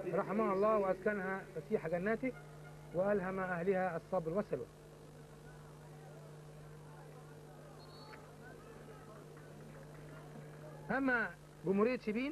رحمها الله وأسكنها فسيح جناته وألهم أهلها الصبر والسلوى أما جمهورية شبين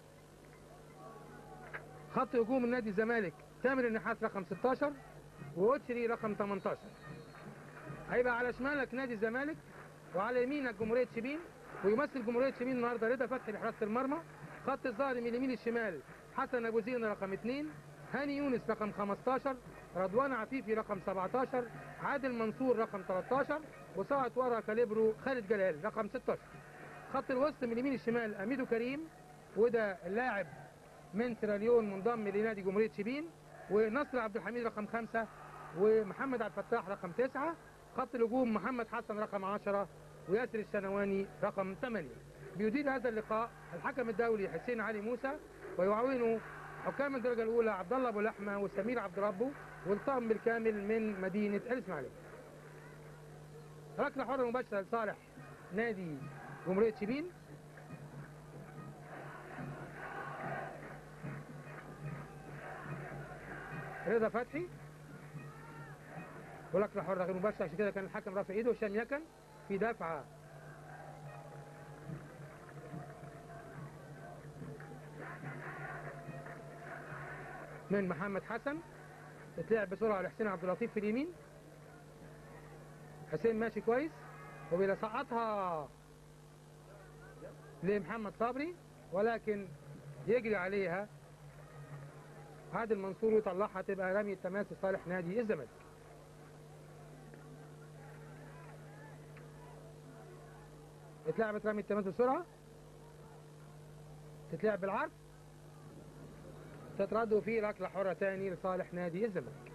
خط هجوم النادي الزمالك تامر النحاس رقم 16 ووتشري رقم 18 هيبقى على شمالك نادي الزمالك وعلى يمينك جمهورية شبين ويمثل جمهورية شبين النهارده رضا فتحي بحراسة المرمى خط الظهر من اليمين الشمال حسن ابو زين رقم 2 هاني يونس رقم 15 رضوان عفيفي رقم 17 عادل منصور رقم 13 وصاعد ورا كاليبرو خالد جلال رقم 16 خط الوسط من اليمين الشمال اميدو كريم وده اللاعب من سيراليون منضم لنادي جمهوريه شبين ونصر عبد الحميد رقم خمسة ومحمد عبد الفتاح رقم تسعة خط الهجوم محمد حسن رقم عشرة وياسر الشنواني رقم ثمانية بيدير هذا اللقاء الحكم الدولي حسين علي موسى ويعاونه حكام الدرجة الأولى عبد الله أبو لحمة وسمير عبد ربه والطاقم بالكامل من مدينة الإسماعيلية. ركلة حرة مباشرة لصالح نادي جمهورية شبين رضا فتحي وركلة حرة غير مباشرة عشان كده كان الحكم رافع ايده هشام يكن في دفعة من محمد حسن تتلعب بسرعة لحسين عبد اللطيف في اليمين حسين ماشي كويس وبيسقطها لمحمد صبري ولكن يجري عليها عادل منصور ويطلعها تبقى رمي التماس لصالح نادي الزمالك اتلعبت رمي التماس بسرعة تتلعب بالعرض تترد في ركلة حرة تاني لصالح نادي الزمالك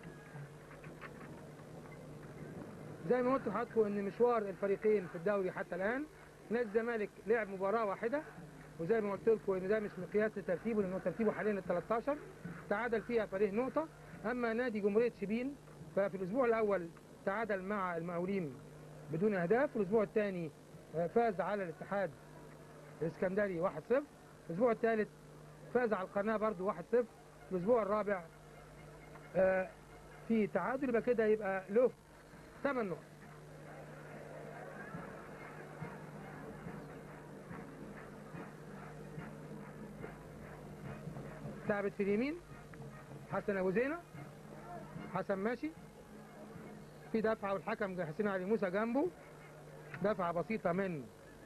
زي ما قلت لحضراتكم ان مشوار الفريقين في الدوري حتى الان نادي الزمالك لعب مباراة واحدة وزي ما قلت لكم ان ده مش مقياس لترتيبه لانه ترتيبه حاليا ال 13 تعادل فيها فريق نقطة اما نادي جمهورية شبين ففي الاسبوع الاول تعادل مع المقاولين بدون اهداف والاسبوع الثاني فاز على الاتحاد الاسكندري 1-0 الاسبوع الثالث فاز على القناة برضو 1-0 الاسبوع الرابع آه، في تعادل يبقى كده يبقى له 8 نقط لعبت في اليمين حسن ابو زينه حسن ماشي في دفعه والحكم حسين علي موسى جنبه دفعه بسيطه من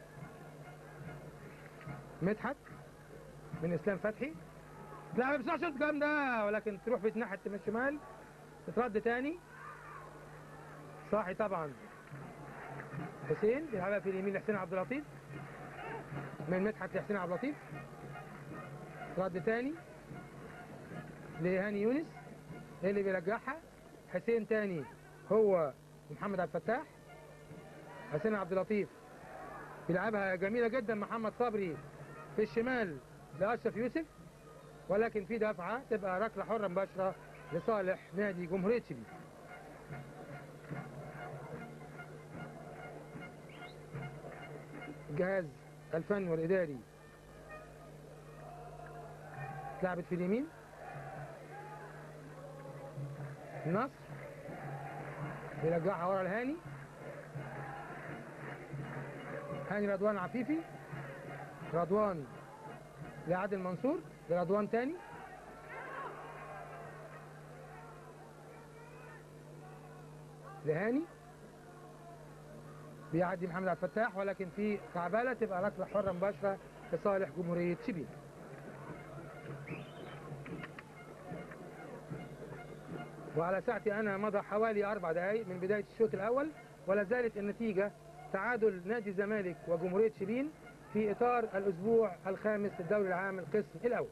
مدحت من اسلام فتحي لا بس عشان الكلام ده ولكن تروح في ناحيه من الشمال تترد تاني صاحي طبعا حسين بيلعبها في اليمين لحسين عبد اللطيف من مدحت لحسين عبد اللطيف رد تاني لهاني يونس اللي بيرجعها حسين تاني هو محمد عبد الفتاح حسين عبد اللطيف بيلعبها جميله جدا محمد صبري في الشمال لاشرف يوسف ولكن في دفعه تبقى ركله حره مباشره لصالح نادي جمهوريه شبين الجهاز الفني والاداري لعبت في اليمين النصر بيرجعها ورا الهاني هاني رضوان عفيفي رضوان لعادل منصور لرضوان تاني لهاني بيعدي محمد عبد الفتاح ولكن في كعبالة تبقى ركلة حرة مباشرة لصالح جمهورية شبين وعلى ساعتي أنا مضى حوالي أربع دقايق من بداية الشوط الأول ولا زالت النتيجة تعادل نادي الزمالك وجمهورية شبين في إطار الأسبوع الخامس للدوري العام القسم الأول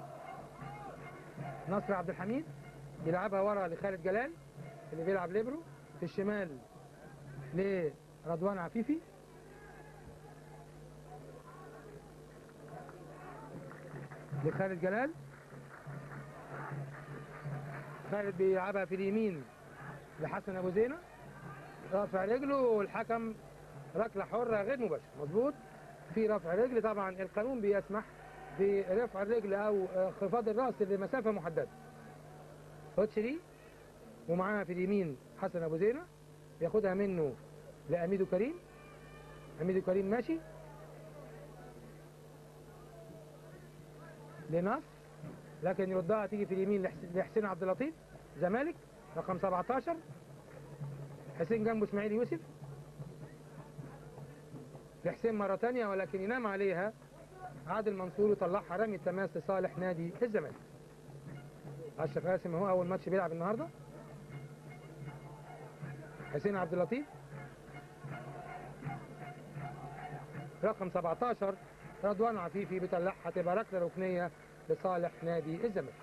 نصر عبد الحميد بيلعبها ورا لخالد جلال اللي بيلعب ليبرو في الشمال لرضوان عفيفي لخالد جلال خالد بيلعبها في اليمين لحسن ابو زينه رافع رجله والحكم ركله حره غير مباشره مظبوط في رفع رجل طبعا القانون بيسمح برفع الرجل او انخفاض الراس لمسافه محدده اوتشري ومعاها في اليمين حسن ابو زينه ياخدها منه لاميدو كريم اميدو كريم ماشي لنصر لكن يردها تيجي في اليمين لحس- لحسين عبد اللطيف زمالك رقم 17 حسين جنبه اسماعيل يوسف لحسين مرة تانية ولكن ينام عليها عادل منصور وطلعها رمي التماس لصالح نادي الزمالك أشرف قاسم هو أول ماتش بيلعب النهاردة حسين عبد اللطيف رقم 17 رضوان عفيفي بيطلعها تبقى ركلة ركنية لصالح نادي الزمالك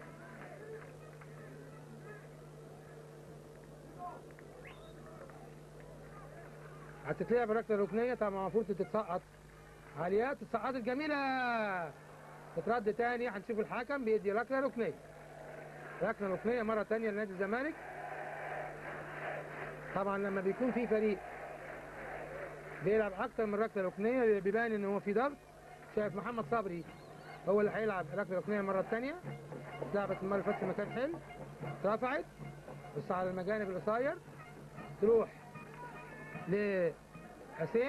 هتتلعب ركلة ركنية طبعا المفروض تتسقط عاليات السقاط الجميلة تترد تاني هنشوف الحكم بيدي ركلة ركنية ركلة ركنية مرة تانية لنادي الزمالك طبعا لما بيكون في فريق بيلعب اكتر من ركله ركنيه بيبان ان هو في ضغط شايف محمد صبري هو اللي هيلعب ركله ركنيه المره الثانيه اتلعبت المره اللي فاتت في مكان حلو اترفعت بس على المجانب القصير تروح لحسين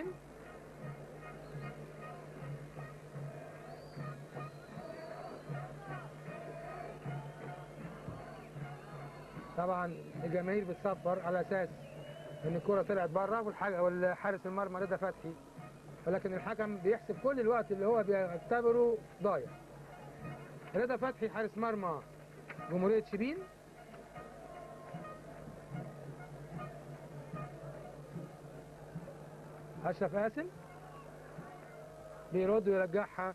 طبعا الجماهير بتصفر على اساس ان الكره طلعت بره والحاجه والحارس المرمى رضا فتحي ولكن الحكم بيحسب كل الوقت اللي هو بيعتبره ضايع رضا فتحي حارس مرمى جمهوريه شبين اشرف قاسم بيرد ويرجعها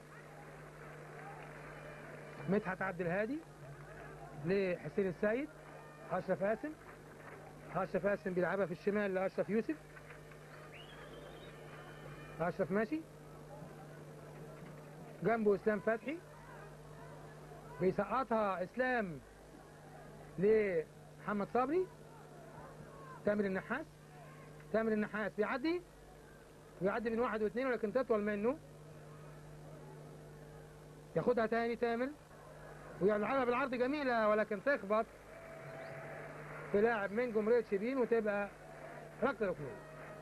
مدحت عبد الهادي لحسين السيد اشرف قاسم اشرف قاسم بيلعبها في الشمال لاشرف يوسف اشرف ماشي جنبه اسلام فتحي بيسقطها اسلام لمحمد صبري تامر النحاس تامر النحاس بيعدي بيعدي من واحد واثنين ولكن تطول منه ياخدها تاني تامر ويلعبها بالعرض جميلة ولكن تخبط في لاعب من جمهورية شبين وتبقى ركلة ركنية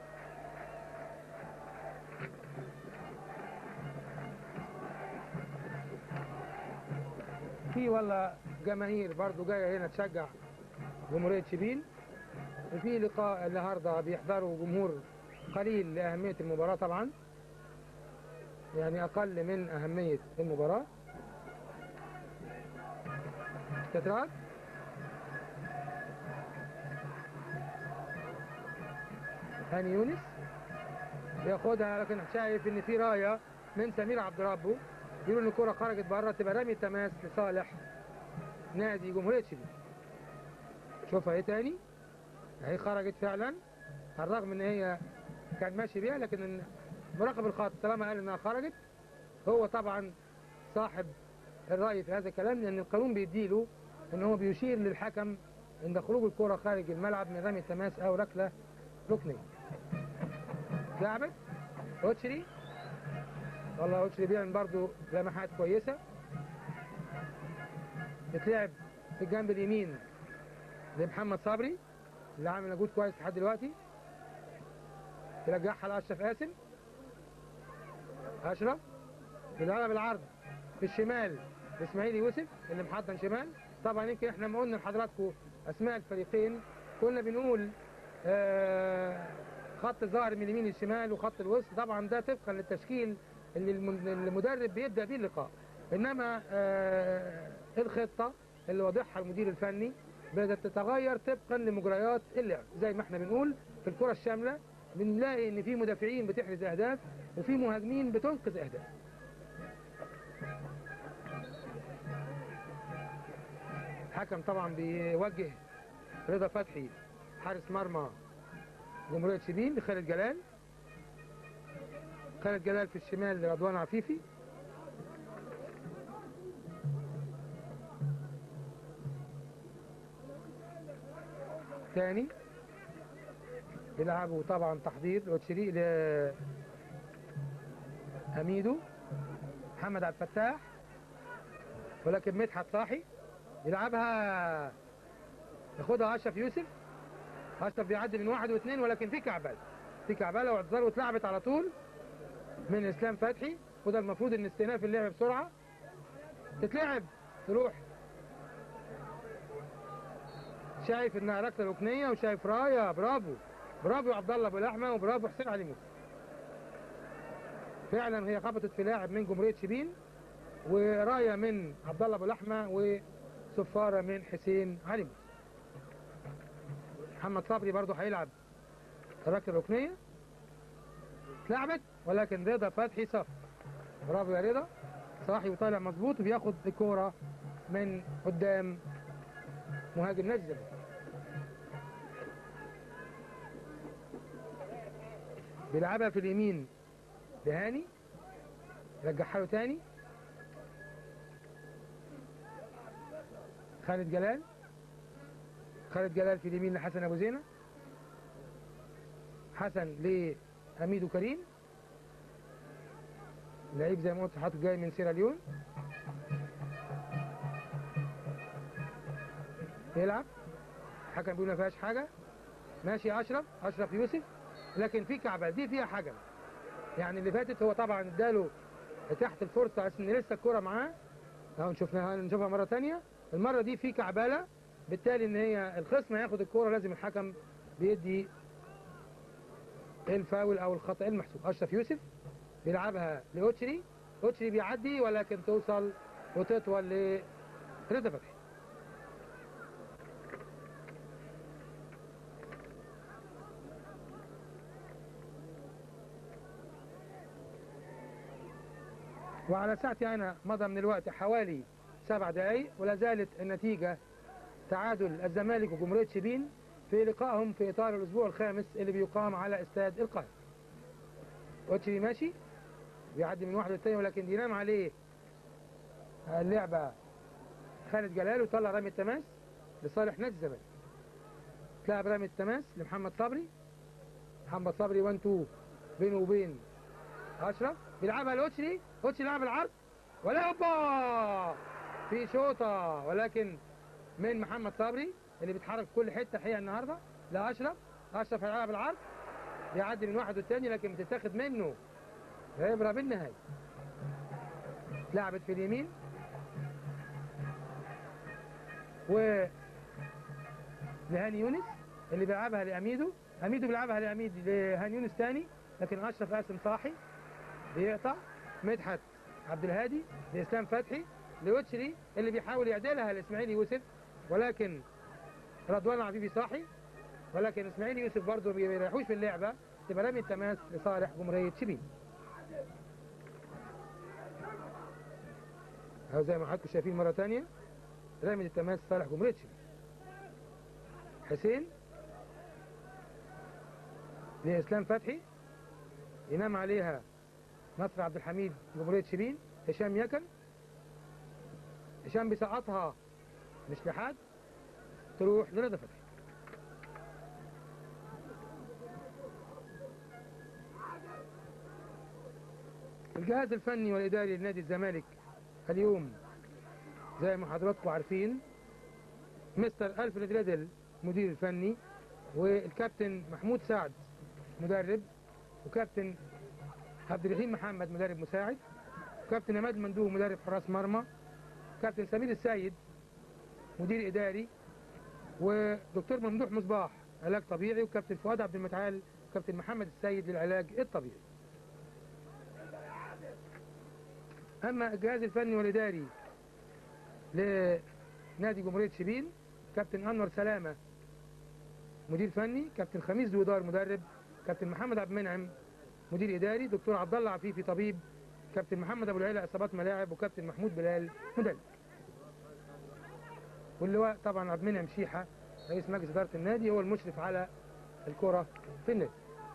في والله جماهير برضو جاية هنا تشجع جمهورية شبين وفي لقاء النهارده بيحضروا جمهور قليل لأهمية المباراة طبعا يعني أقل من أهمية المباراة تتراك هاني يونس ياخدها لكن شايف ان في رايه من سمير عبد ربه يقولوا ان الكره خرجت بره تبقى رمي التماس لصالح نادي جمهوريه شبين شوفها ايه تاني اهي خرجت فعلا على الرغم ان هي كان ماشي بيها لكن مراقب الخط طالما قال انها خرجت هو طبعا صاحب الرأي في هذا الكلام لأن القانون بيديله إن هو بيشير للحكم عند خروج الكرة خارج الملعب من رمي التماس أو ركلة ركنية. لعبت أوتشري والله أوتشري بيعمل برضو لمحات كويسة. بتلعب في الجنب اليمين لمحمد صبري اللي عامل مجهود كويس لحد دلوقتي. ترجعها لأشرف قاسم. أشرف بيلعبها بالعرض في الشمال اسماعيل يوسف اللي محضن شمال طبعا يمكن احنا ما قلنا لحضراتكم اسماء الفريقين كنا بنقول آه خط ظاهر من اليمين للشمال وخط الوسط طبعا ده طبقا للتشكيل اللي الم- المدرب بيبدا بيه اللقاء انما آه الخطه اللي واضحها المدير الفني بدات تتغير طبقا لمجريات اللعب زي ما احنا بنقول في الكره الشامله بنلاقي ان في مدافعين بتحرز اهداف وفي مهاجمين بتنقذ اهداف الحكم طبعا بيوجه رضا فتحي حارس مرمى جمهورية شبين لخالد جلال خالد جلال في الشمال لرضوان عفيفي تاني بيلعبوا طبعا تحضير لوتشري ل أميدو محمد عبد الفتاح ولكن مدحت صاحي يلعبها ياخدها اشرف يوسف اشرف بيعدي من واحد واثنين ولكن في كعبله في كعبله واعتذار واتلعبت على طول من اسلام فتحي وده المفروض ان استئناف اللعب بسرعه تتلعب تروح شايف انها ركله ركنيه وشايف رايه برافو برافو عبد الله ابو لحمه وبرافو حسين علي موسى فعلا هي خبطت في لاعب من جمهوريه شبين ورايه من عبد الله ابو لحمه وصفاره من حسين علي موسى محمد صبري برضه هيلعب الركله الركنيه اتلعبت ولكن رضا فتحي صف برافو يا رضا صاحي وطالع مظبوط وبياخد الكوره من قدام مهاجم نادي الزمالك بيلعبها في اليمين لهاني رجعها له تاني خالد جلال خالد جلال في اليمين لحسن ابو زينه حسن لحميد كريم لعيب زي ما قلت حاطط جاي من سيراليون يلعب الحكم بيقول ما فيهاش حاجه ماشي اشرف اشرف يوسف لكن في كعبه دي فيها حاجه يعني اللي فاتت هو طبعا اداله تحت الفرصه عشان لسه الكوره معاه اهو شفناها نشوفها مره ثانيه المره دي في كعبله بالتالي ان هي الخصم هياخد الكوره لازم الحكم بيدي الفاول او الخطا المحسوب اشرف يوسف بيلعبها لاوتشري اوتشري بيعدي ولكن توصل وتطول لرضا فتحي وعلى ساعتي أنا مضى من الوقت حوالي سبع دقايق ولا زالت النتيجة تعادل الزمالك وجمهورية شبين في لقائهم في إطار الأسبوع الخامس اللي بيقام على استاد القاهرة. أوتشي ماشي بيعدي من واحد للتاني ولكن بينام عليه اللعبة خالد جلال وطلع رامي التماس لصالح نادي الزمالك. تلعب رامي التماس لمحمد صبري محمد صبري 1 2 بينه وبين اشرف بيلعبها لاوتشري اوتشري لعب العرض ولا هوبا في شوطه ولكن من محمد صبري اللي بيتحرك في كل حته الحقيقه النهارده لاشرف اشرف هيلعب العرض بيعدي من واحد والتاني لكن بتتاخد منه عبره بالنهايه لعبت في اليمين و لهاني يونس اللي بيلعبها لاميدو اميدو بيلعبها لاميد لهاني يونس تاني لكن اشرف قاسم صاحي بيقطع مدحت عبد الهادي لاسلام فتحي لوتشري اللي بيحاول يعدلها لاسماعيل يوسف ولكن رضوان عفيفي صاحي ولكن اسماعيل يوسف برضه ما بيريحوش في اللعبه تبقى رمي التماس لصالح جمهوريه شبين اهو زي ما حضراتكم شايفين مره ثانيه رمي التماس لصالح جمهوريه شبين حسين لاسلام فتحي ينام عليها نصر عبد الحميد جمهورية شبين هشام يكن هشام بيسقطها مش لحد تروح لرضا فتحي الجهاز الفني والإداري لنادي الزمالك اليوم زي ما حضراتكم عارفين مستر ألفريد ريدل مدير الفني والكابتن محمود سعد مدرب وكابتن عبد الرحيم محمد مدرب مساعد كابتن عماد مندوب مدرب حراس مرمى كابتن سمير السيد مدير اداري ودكتور ممدوح مصباح علاج طبيعي وكابتن فؤاد عبد المتعال وكابتن محمد السيد للعلاج الطبيعي اما الجهاز الفني والاداري لنادي جمهوريه شبين كابتن انور سلامه مدير فني كابتن خميس دويدار مدرب كابتن محمد عبد المنعم مدير اداري دكتور عبد الله عفيفي طبيب كابتن محمد ابو العلا اصابات ملاعب وكابتن محمود بلال مدرب واللواء طبعا عبد المنعم شيحه رئيس مجلس اداره النادي هو المشرف على الكره في النادي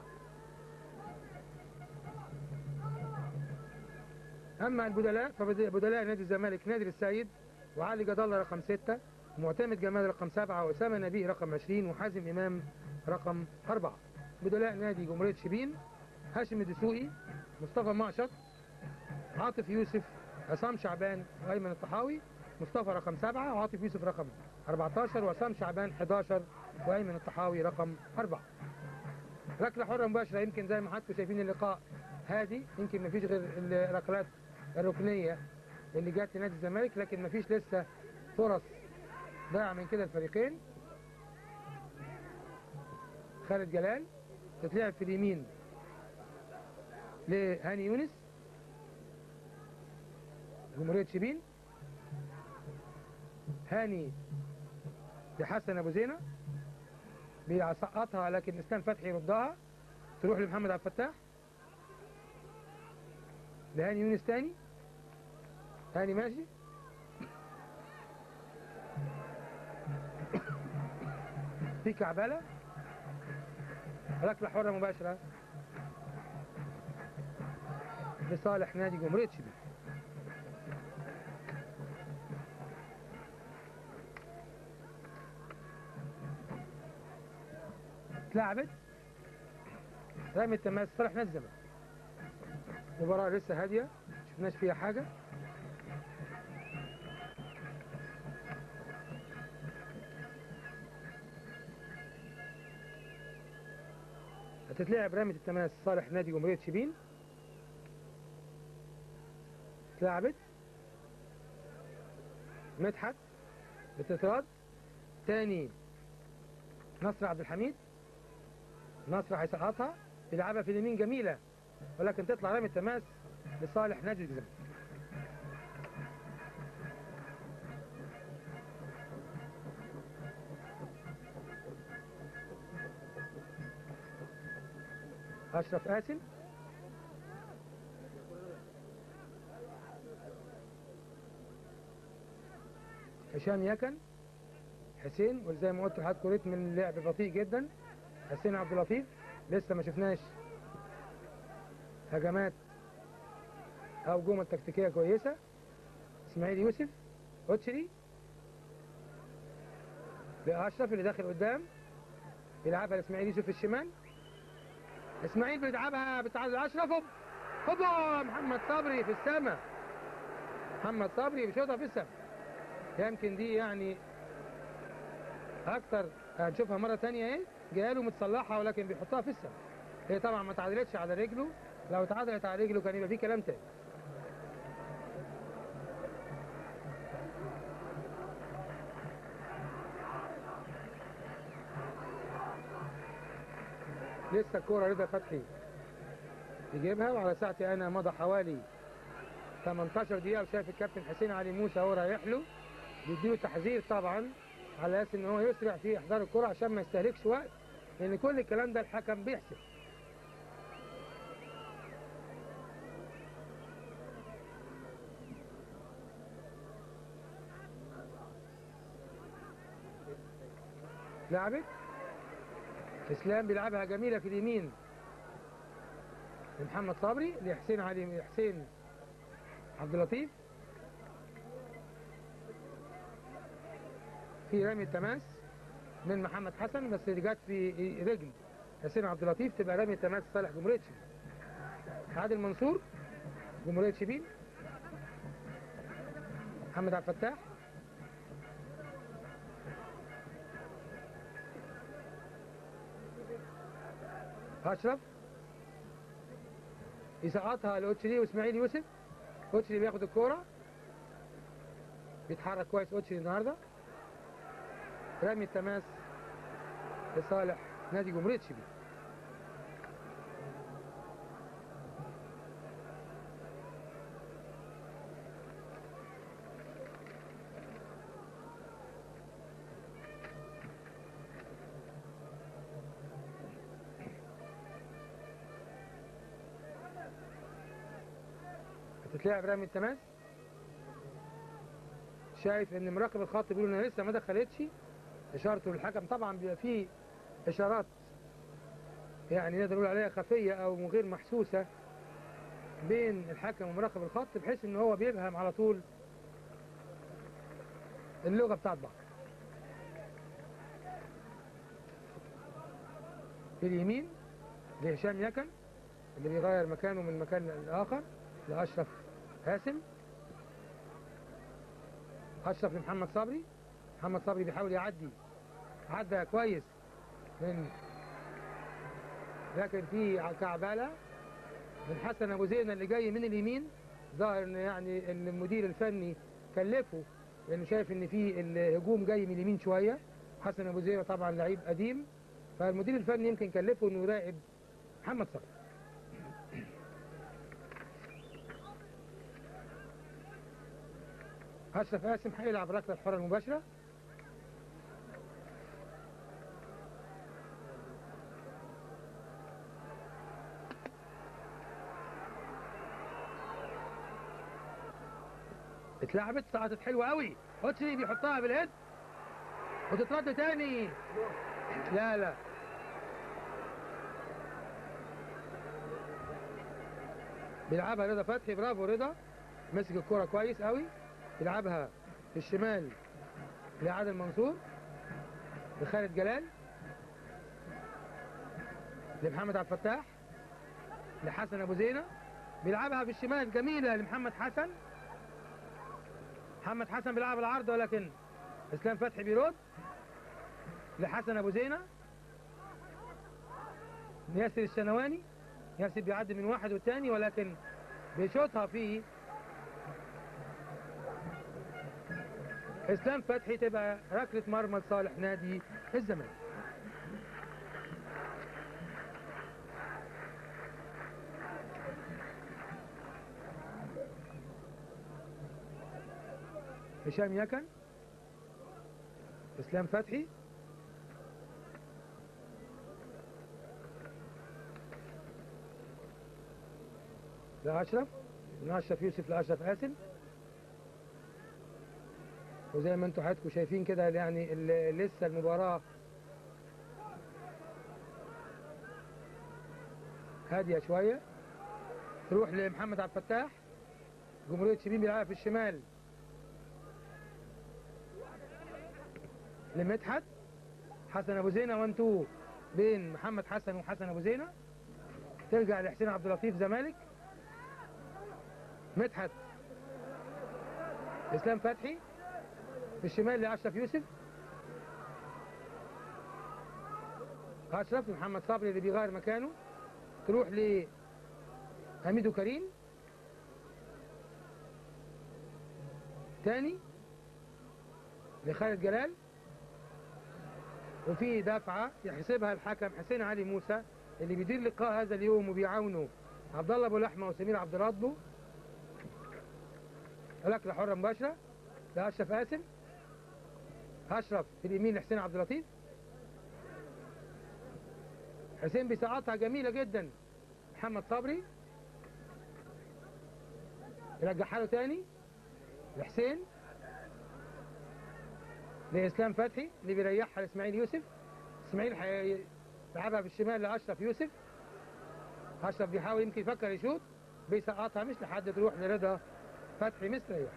اما البدلاء فبدلاء نادي الزمالك نادر السيد وعلي جد الله رقم 6 ومعتمد جمال رقم 7 واسامه نبيه رقم 20 وحازم امام رقم 4 بدلاء نادي جمهوريه شبين هاشم الدسوقي مصطفى معشط عاطف يوسف عصام شعبان وايمن الطحاوي مصطفى رقم سبعة وعاطف يوسف رقم 14 وعصام شعبان 11 وايمن الطحاوي رقم 4 ركله حره مباشره يمكن زي ما حضراتكم شايفين اللقاء هادي يمكن مفيش غير الركلات الركنيه اللي جت لنادي الزمالك لكن مفيش لسه فرص ضايعه من كده الفريقين خالد جلال تتلعب في اليمين لهاني يونس جمهورية شبين هاني لحسن ابو زينه بيسقطها لكن اسلام فتحي يردها تروح لمحمد عبد الفتاح لهاني يونس تاني هاني ماشي في كعبله ركله حره مباشره لصالح نادي جمهوريه شبين اتلعبت رمي التماس صالح نادي الزمالك المباراة لسه هادية شفناش فيها حاجة هتتلعب رمية التماس صالح نادي جمهورية شبين اتلعبت مدحت بتترد تاني نصر عبد الحميد نصر هيسقطها يلعبها في اليمين جميلة ولكن تطلع رمي التماس لصالح نادي الزمالك أشرف قاسم هشام يكن حسين وزي ما قلت لحضرتك ريتم من اللعب بطيء جدا حسين عبد اللطيف لسه ما شفناش هجمات او جمل تكتيكيه كويسه اسماعيل يوسف اوتشري لاشرف اللي داخل قدام بيلعبها لاسماعيل يوسف في الشمال اسماعيل بيلعبها بتعدي اشرف هوب هوبا محمد صبري في السماء محمد صبري بيشوطها في السماء يمكن دي يعني اكتر هنشوفها مره ثانيه ايه جايه له متصلحه ولكن بيحطها في السماء هي طبعا ما تعادلتش على رجله لو اتعادلت على رجله كان يبقى في كلام تاني لسه الكوره رضا فتحي يجيبها وعلى ساعتي انا مضى حوالي 18 دقيقه وشايف الكابتن حسين علي موسى هو رايح له بيديله تحذير طبعا على اساس ان هو يسرع في احضار الكره عشان ما يستهلكش وقت لان كل الكلام ده الحكم بيحسب لعبت اسلام بيلعبها جميله في اليمين لمحمد صبري لحسين علي حسين عبد اللطيف في رمي التماس من محمد حسن بس اللي جت في رجل حسين عبد اللطيف تبقى رمي التماس صالح جمهوريه شبين عادل منصور جمهوريه شبين محمد عبد الفتاح اشرف يسقطها لاوتشري واسماعيل يوسف اوتشري بياخد الكوره بيتحرك كويس اوتشري النهارده رمي التماس لصالح نادي جمهوريه شبين هتتلعب رمي التماس شايف ان مراقب الخط بيقول انها لسه ما دخلتش اشارته للحكم طبعا بيبقى فيه اشارات يعني نقدر نقول عليها خفيه او غير محسوسه بين الحكم ومراقب الخط بحيث ان هو بيفهم على طول اللغه بتاعت بعض في اليمين لهشام يكن اللي بيغير مكانه من مكان لآخر لأشرف قاسم اشرف لمحمد صبري محمد صبري بيحاول يعدي عدى كويس من لكن في كعبالة من حسن ابو زينة اللي جاي من اليمين ظاهر ان يعني المدير الفني كلفه لانه شايف ان في الهجوم جاي من اليمين شويه حسن ابو زينة طبعا لعيب قديم فالمدير الفني يمكن كلفه انه يراقب محمد صبري اشرف قاسم هيلعب ركله الحره المباشره اتلعبت سقطت حلوه قوي اوتشي بيحطها بالهيد وتترد تاني لا لا بيلعبها رضا فتحي برافو رضا مسك الكرة كويس قوي يلعبها في الشمال لعادل منصور لخالد جلال لمحمد عبد الفتاح لحسن ابو زينه بيلعبها في الشمال جميله لمحمد حسن محمد حسن بيلعب العرض ولكن اسلام فتحي بيرد لحسن ابو زينه ياسر الشنواني ياسر بيعدي من واحد والتاني ولكن بيشوطها في اسلام فتحي تبقى ركله مرمى لصالح نادي الزمالك هشام يكن اسلام فتحي لأشرف من أشرف يوسف لأشرف قاسم وزي ما انتم حضراتكم شايفين كده يعني ال- لسه المباراة هادية شوية تروح لمحمد عبد الفتاح جمهورية شبين بيلعبها في الشمال لمدحت حسن ابو زينه 1 2 بين محمد حسن وحسن ابو زينه ترجع لحسين عبد اللطيف زمالك مدحت اسلام فتحي في الشمال لاشرف يوسف اشرف محمد صبري اللي بيغير مكانه تروح لحميدو كريم تاني لخالد جلال وفي دفعة يحسبها الحكم حسين علي موسى اللي بيدير لقاء هذا اليوم وبيعاونه عبد الله ابو لحمه وسمير عبد الرب ركله حره مباشره لاشرف قاسم اشرف في اليمين لحسين عبد اللطيف حسين بيسقطها جميله جدا محمد صبري يرجعها له تاني لحسين لاسلام فتحي اللي بيريحها لاسماعيل يوسف اسماعيل هيلعبها في الشمال لاشرف يوسف اشرف بيحاول يمكن يفكر يشوط بيسقطها مش لحد تروح لرضا فتحي مستريح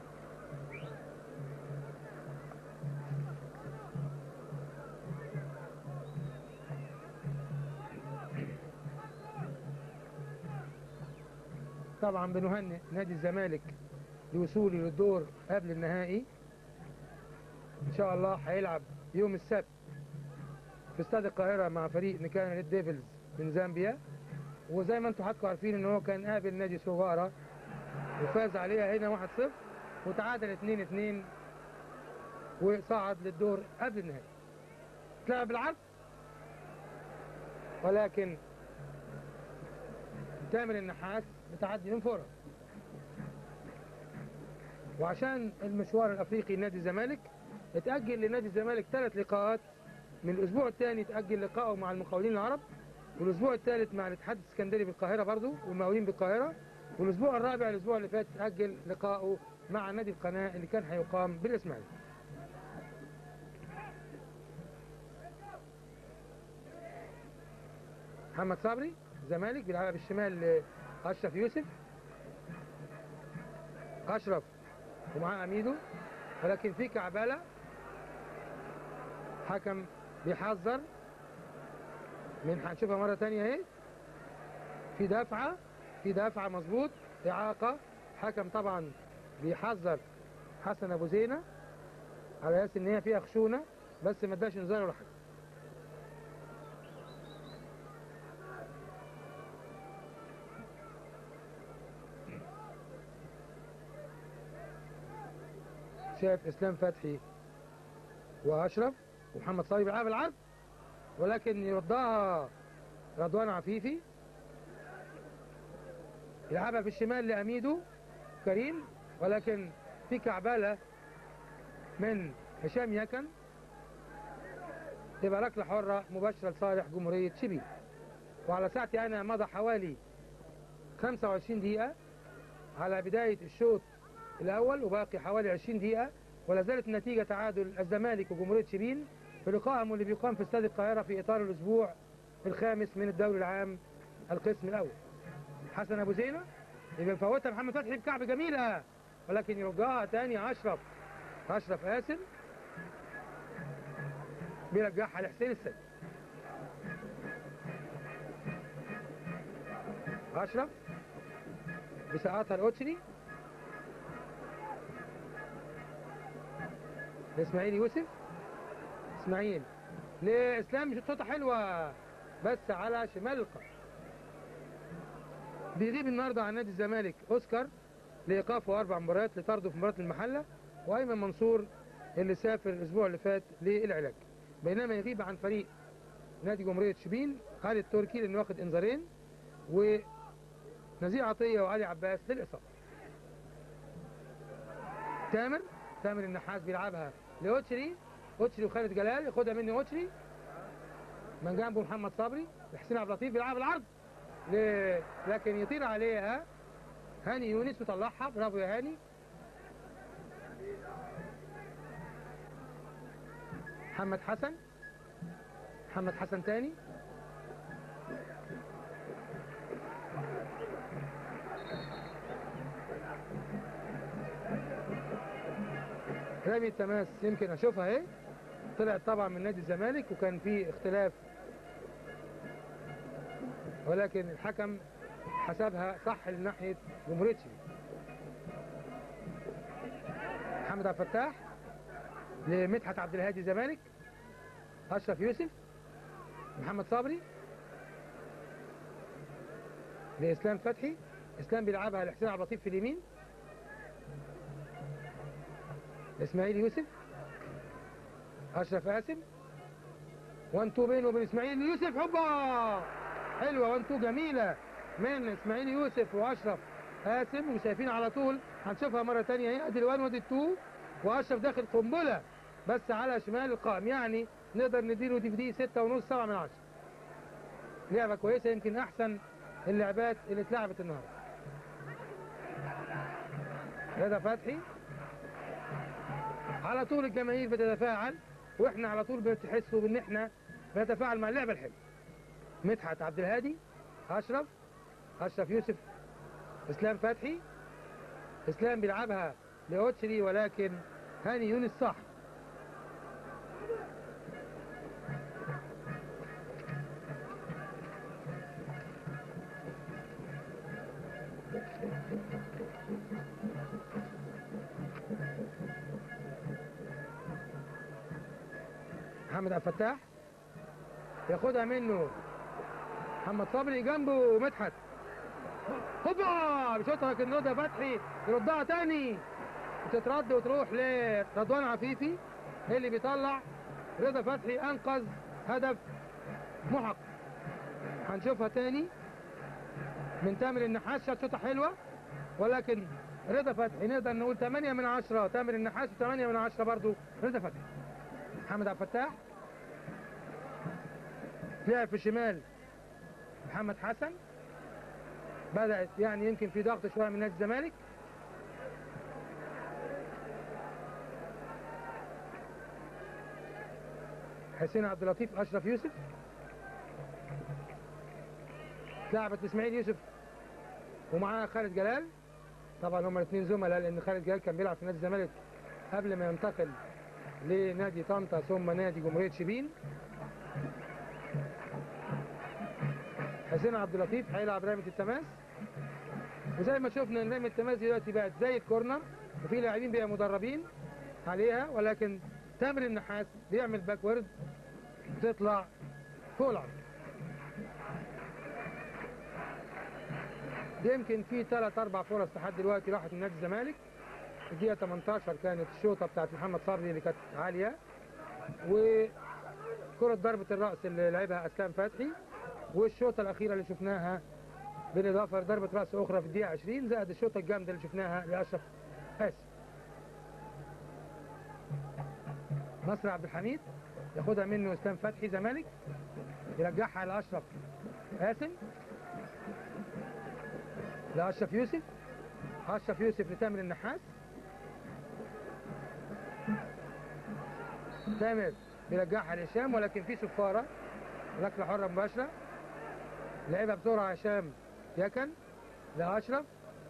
طبعا بنهنئ نادي الزمالك لوصوله للدور قبل النهائي ان شاء الله هيلعب يوم السبت في استاد القاهره مع فريق نكان ريد ديفلز من زامبيا وزي ما انتم حضراتكم عارفين ان هو كان قابل نادي سوغارا وفاز عليها هنا 1-0 وتعادل 2-2 وصعد للدور قبل النهائي تلعب بالعرض ولكن تامر النحاس بتعدي من فورة وعشان المشوار الافريقي لنادي الزمالك اتأجل لنادي الزمالك ثلاث لقاءات من الاسبوع الثاني تأجل لقائه مع المقاولين العرب والاسبوع الثالث مع الاتحاد السكندري بالقاهرة برضو والمقاولين بالقاهرة والاسبوع الرابع الاسبوع اللي فات تأجل لقائه مع نادي القناة اللي كان هيقام بالاسماعيلي محمد صبري الزمالك بيلعبها بالشمال لاشرف يوسف اشرف ومعاه اميدو ولكن في كعبله حكم بيحذر من هنشوفها مره تانية اهي في دفعه في دفعه مظبوط اعاقه حكم طبعا بيحذر حسن ابو زينه على اساس ان هي فيها خشونه بس ما اداش انذار ولا حاجه شايف اسلام فتحي واشرف ومحمد صالح بيلعب العرض ولكن يردها رضوان عفيفي يلعبها في الشمال لاميدو كريم ولكن في كعبله من هشام يكن تبقى ركله حره مباشره لصالح جمهوريه شبين وعلى ساعتي انا مضى حوالي 25 دقيقه على بدايه الشوط الاول وباقي حوالي 20 دقيقه ولا زالت النتيجه تعادل الزمالك وجمهوريه شبين في لقائهم اللي بيقام في استاد القاهره في اطار الاسبوع الخامس من الدوري العام القسم الاول حسن ابو زينه يبقى مفوتها محمد فتحي بكعب جميله ولكن يرجعها تاني اشرف اشرف قاسم بيرجعها لحسين السيد اشرف بساعتها الاوتشري لاسماعيل يوسف اسماعيل لاسلام شوطه حلوه بس على شمال القائم بيغيب النهارده عن نادي الزمالك اوسكار لايقافه اربع مباريات لطرده في مباراه المحله وايمن منصور اللي سافر الاسبوع اللي فات للعلاج بينما يغيب عن فريق نادي جمهوريه شبين خالد التركي لانه واخد انذارين ونزيه عطيه وعلي عباس للاصابه تامر تامر النحاس بيلعبها لاوتشري اوتشري وخالد جلال ياخدها مني اوتشري من جنبه محمد صبري حسين عبد اللطيف بيلعب العرض ل... لكن يطير عليها هاني يونس وطلعها برافو يا هاني محمد حسن محمد حسن تاني رامي التماس يمكن اشوفها اهي طلعت طبعا من نادي الزمالك وكان في اختلاف ولكن الحكم حسبها صح لناحيه جمهوريه شبين محمد عبد الفتاح لمدحت عبد الهادي الزمالك اشرف يوسف محمد صبري لاسلام فتحي اسلام بيلعبها لحسين عبد اللطيف في اليمين اسماعيل يوسف اشرف قاسم 1 2 بينه وبين اسماعيل يوسف هوبا حلوه 1 2 جميله من اسماعيل يوسف واشرف قاسم وشايفين على طول هنشوفها مره ثانيه اهي ادي ال1 وادي ال2 واشرف داخل قنبله بس على شمال القائم يعني نقدر نديله دي في دي 6 ونص 7 من 10 لعبه كويسه يمكن احسن اللعبات اللي اتلعبت النهارده رضا فتحي على طول الجماهير بتتفاعل واحنا على طول بتحسوا بان احنا بنتفاعل مع اللعبه الحلوه مدحت عبد الهادي اشرف اشرف يوسف اسلام فتحي اسلام بيلعبها لاوتشري ولكن هاني يونس صح محمد عبد الفتاح ياخدها منه محمد صبري جنبه مدحت هوبا بيشوطها لكن رضا فتحي يردها تاني وتترد وتروح لرضوان عفيفي اللي بيطلع رضا فتحي انقذ هدف محق هنشوفها تاني من تامر النحاس شاط شوطه حلوه ولكن رضا فتحي نقدر نقول 8 من 10 تامر النحاس و8 من 10 برضو رضا فتحي محمد عبد الفتاح لعب في الشمال محمد حسن بدأت يعني يمكن في ضغط شوية من نادي الزمالك حسين عبد اللطيف أشرف يوسف لعبت إسماعيل يوسف ومعاه خالد جلال طبعا هما الاثنين زملاء لأن خالد جلال كان بيلعب في نادي الزمالك قبل ما ينتقل لنادي طنطا ثم نادي جمهورية شبين حسين عبد اللطيف هيلعب رامي التماس وزي ما شفنا ان رامي التماس دلوقتي بقت زي الكورنر وفي لاعبين بيبقوا مدربين عليها ولكن تامر النحاس بيعمل باكورد تطلع فوق العرض يمكن في ثلاث اربع فرص لحد دلوقتي راحت من نادي الزمالك الدقيقه 18 كانت الشوطه بتاعت محمد صبري اللي كانت عاليه وكره ضربه الراس اللي لعبها اسلام فتحي والشوطه الاخيره اللي شفناها بالاضافه لضربه راس اخرى في الدقيقه 20 زائد الشوطه الجامده اللي شفناها لاشرف قاسم نصر عبد الحميد ياخدها منه اسلام فتحي زمالك يرجعها لاشرف قاسم لاشرف يوسف اشرف يوسف لتامر النحاس تامر بيرجعها لهشام ولكن في صفاره ركله حره مباشره لعبها بسرعه هشام يكن لاشرف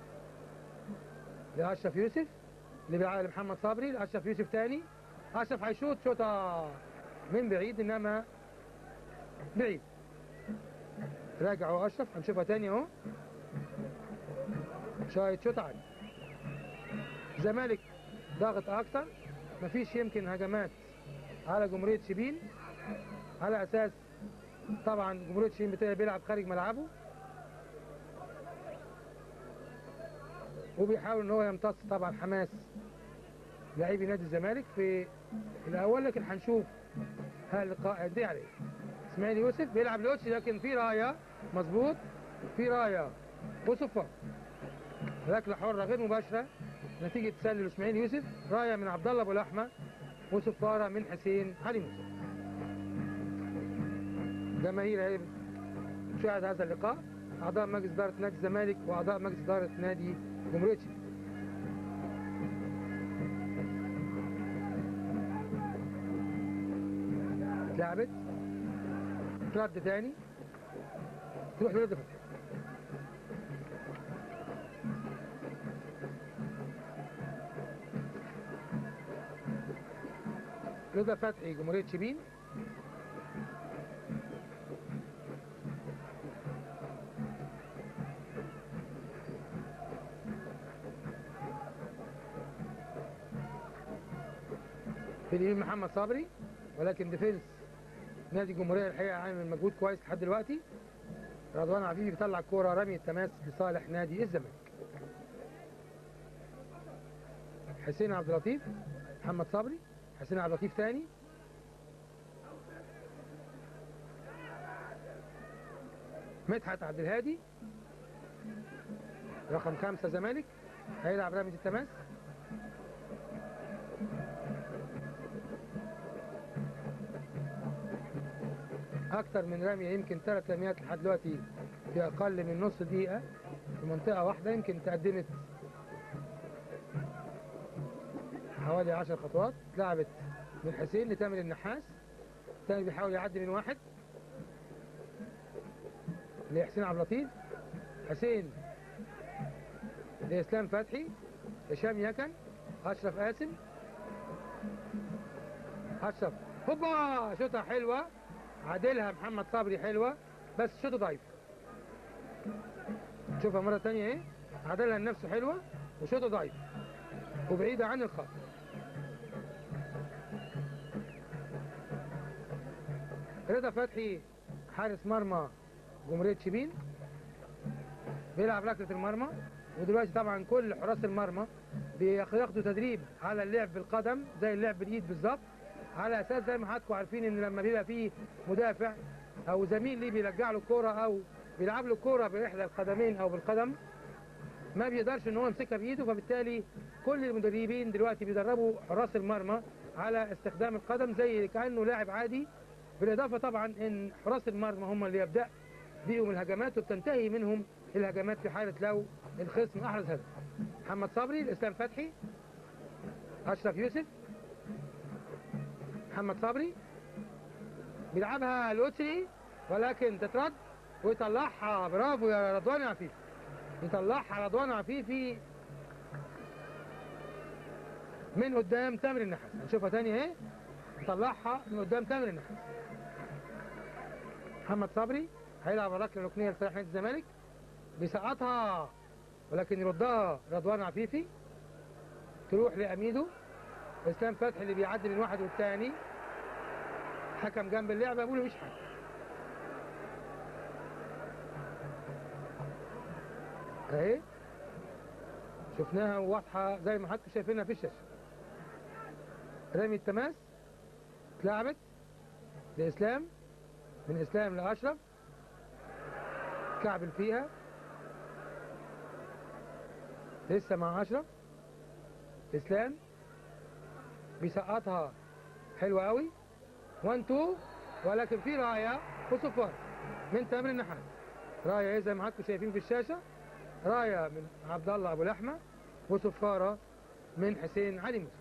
لاشرف يوسف اللي بيلعب لمحمد صبري لاشرف يوسف تاني اشرف هيشوط شوطه من بعيد انما بعيد راجعوا اشرف هنشوفها تاني اهو شايط شوط عالي زمالك ضاغط اكتر مفيش يمكن هجمات على جمهورية شبين على اساس طبعا جمهورية شبين بتاعي بيلعب خارج ملعبه وبيحاول ان هو يمتص طبعا حماس لاعبي نادي الزمالك في الاول لكن هنشوف هل اللقاء قد ايه عليه اسماعيل يوسف بيلعب لوتش لكن في رايه مظبوط في رايه وصفار ركله حره غير مباشره نتيجه تسلل اسماعيل يوسف رايه من عبد الله ابو لحمه وصفاره من حسين علي موسى جماهير هي تشاهد هذا اللقاء اعضاء مجلس اداره نادي الزمالك واعضاء مجلس اداره نادي جمهوريه شبين اتلعبت ترد تاني تروح لرد فتحي رضا فتحي جمهورية شبين في اليمين محمد صبري ولكن ديفنس نادي الجمهورية الحقيقة عامل مجهود كويس لحد دلوقتي رضوان عفيفي بيطلع كورة رمي التماس لصالح نادي الزمالك حسين عبد اللطيف محمد صبري حسين عبد اللطيف تاني مدحت عبد الهادي رقم خمسة زمالك هيلعب رمية التماس أكتر من رمية يمكن ثلاث رميات لحد دلوقتي في أقل من نص دقيقة في منطقة واحدة يمكن تقدمت حوالي 10 خطوات اتلعبت من حسين لتامر النحاس تامر بيحاول يعدي من واحد لحسين عبد اللطيف حسين لإسلام فتحي هشام يكن أشرف قاسم أشرف هوبا شوطة حلوة عادلها محمد صبري حلوة بس شوطة ضعيف شوفها مرة تانية ايه عادلها لنفسه حلوة وشوطة ضعيف وبعيدة عن الخط رضا فتحي حارس مرمى جمهورية شبين بيلعب ركلة المرمى ودلوقتي طبعا كل حراس المرمى بياخدوا تدريب على اللعب بالقدم زي اللعب بالايد بالظبط على اساس زي ما حضراتكم عارفين ان لما بيبقى فيه مدافع او زميل ليه بيرجع له الكوره او بيلعب له الكوره باحدى القدمين او بالقدم ما بيقدرش ان هو يمسكها بايده فبالتالي كل المدربين دلوقتي بيدربوا حراس المرمى على استخدام القدم زي كانه لاعب عادي بالاضافه طبعا ان حراس المرمى هم اللي يبدا بيهم الهجمات وبتنتهي منهم الهجمات في حاله لو الخصم احرز هدف محمد صبري الاسلام فتحي اشرف يوسف محمد صبري بيلعبها الأسري ولكن تترد ويطلعها برافو يا رضوان عفيفي يطلعها رضوان عفيفي من قدام تامر النحاس هنشوفها تاني اهي يطلعها من قدام تامر النحاس محمد صبري هيلعب الركله الركنيه لصالح نادي الزمالك بيسقطها ولكن يردها رضوان عفيفي تروح لأميدو اسلام فتحي اللي بيعدي من واحد والتاني حكم جنب اللعبة بيقول مفيش حاجة اهي شفناها واضحة زي ما حضرتك شايفينها في الشاشة رمي التماس اتلعبت لإسلام من إسلام لأشرف كعبل فيها لسه مع أشرف إسلام بيسقطها حلوة قوي 1 2 ولكن في راية وصفار من تامر النحاس راية زي ما حضراتكم شايفين في الشاشة راية من عبد الله أبو لحمة وصفارة من حسين علي موسى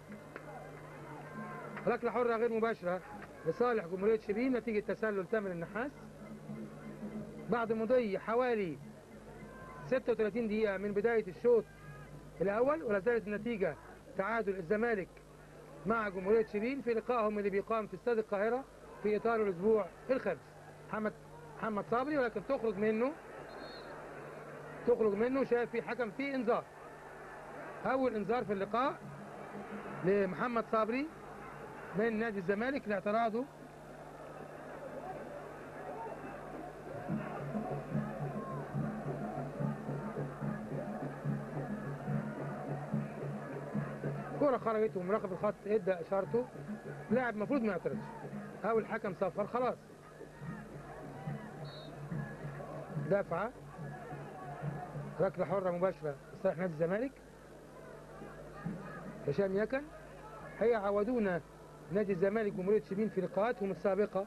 ركلة حرة غير مباشرة لصالح جمهورية شبين نتيجة تسلل تامر النحاس بعد مضي حوالي 36 دقيقة من بداية الشوط الأول ولا زالت النتيجة تعادل الزمالك مع جمهورية شبين في لقائهم اللي بيقام في استاد القاهرة في إطار الأسبوع الخامس محمد محمد صبري ولكن تخرج منه تخرج منه شايف في حكم فيه انذار أول انذار في اللقاء لمحمد صبري من نادي الزمالك لاعتراضه كرة خرجت ومراقب الخط ادى اشارته لاعب المفروض ما يعترضش او الحكم صفر خلاص دافعة ركلة حرة مباشرة لصالح نادي الزمالك هشام يكن هي عودونا نادي الزمالك جمهورية شبين في لقاءاتهم السابقة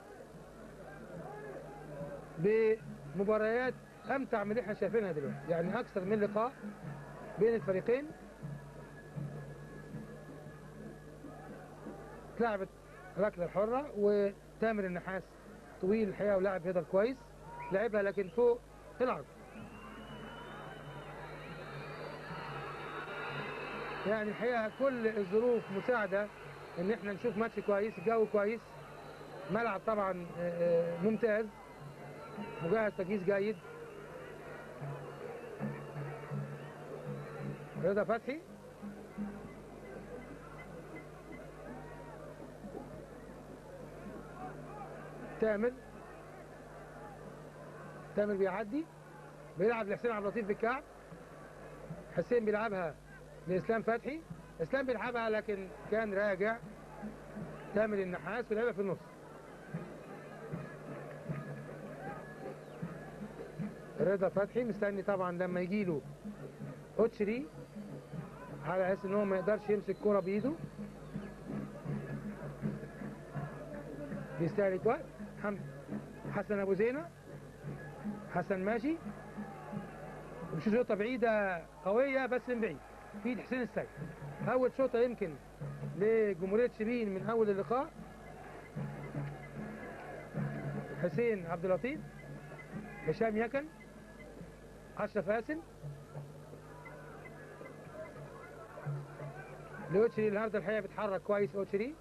بمباريات امتع من اللي احنا شايفينها دلوقتي يعني اكثر من لقاء بين الفريقين اتلعبت ركلة الحرة وتامر النحاس طويل الحقيقة ولاعب هيدر كويس لعبها لكن فوق العرض يعني الحقيقة كل الظروف مساعدة ان احنا نشوف ماتش كويس الجو كويس ملعب طبعا ممتاز مجهز تجهيز جيد رضا فتحي تامر تامر بيعدي بيلعب لحسين عبد اللطيف بالكعب حسين بيلعبها لاسلام فتحي اسلام بيلعبها لكن كان راجع تامر النحاس ولعبها في النص رضا فتحي مستني طبعا لما يجي له اوتشري على اساس ان هو ما يقدرش يمسك كرة بايده بيستهلك وقت حمد حسن ابو زينه حسن ماشي مش شوطه بعيده قويه بس من بعيد في ايد حسين السيد اول شوطه يمكن لجمهوريه شبين من اول اللقاء حسين عبد اللطيف هشام يكن اشرف قاسم لاوتشري النهارده الحقيقه بيتحرك كويس اوتشري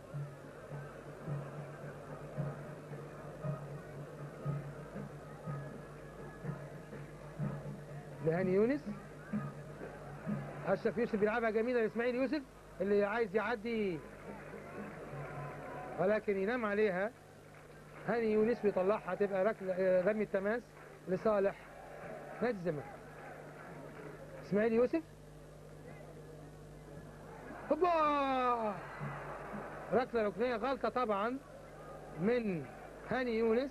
لهاني يونس اشرف يوسف بيلعبها جميله لاسماعيل يوسف اللي عايز يعدي ولكن ينام عليها هاني يونس بيطلعها تبقى ركله رمي التماس لصالح نادي الزمالك اسماعيل يوسف هوبا ركله ركنيه غلطه طبعا من هاني يونس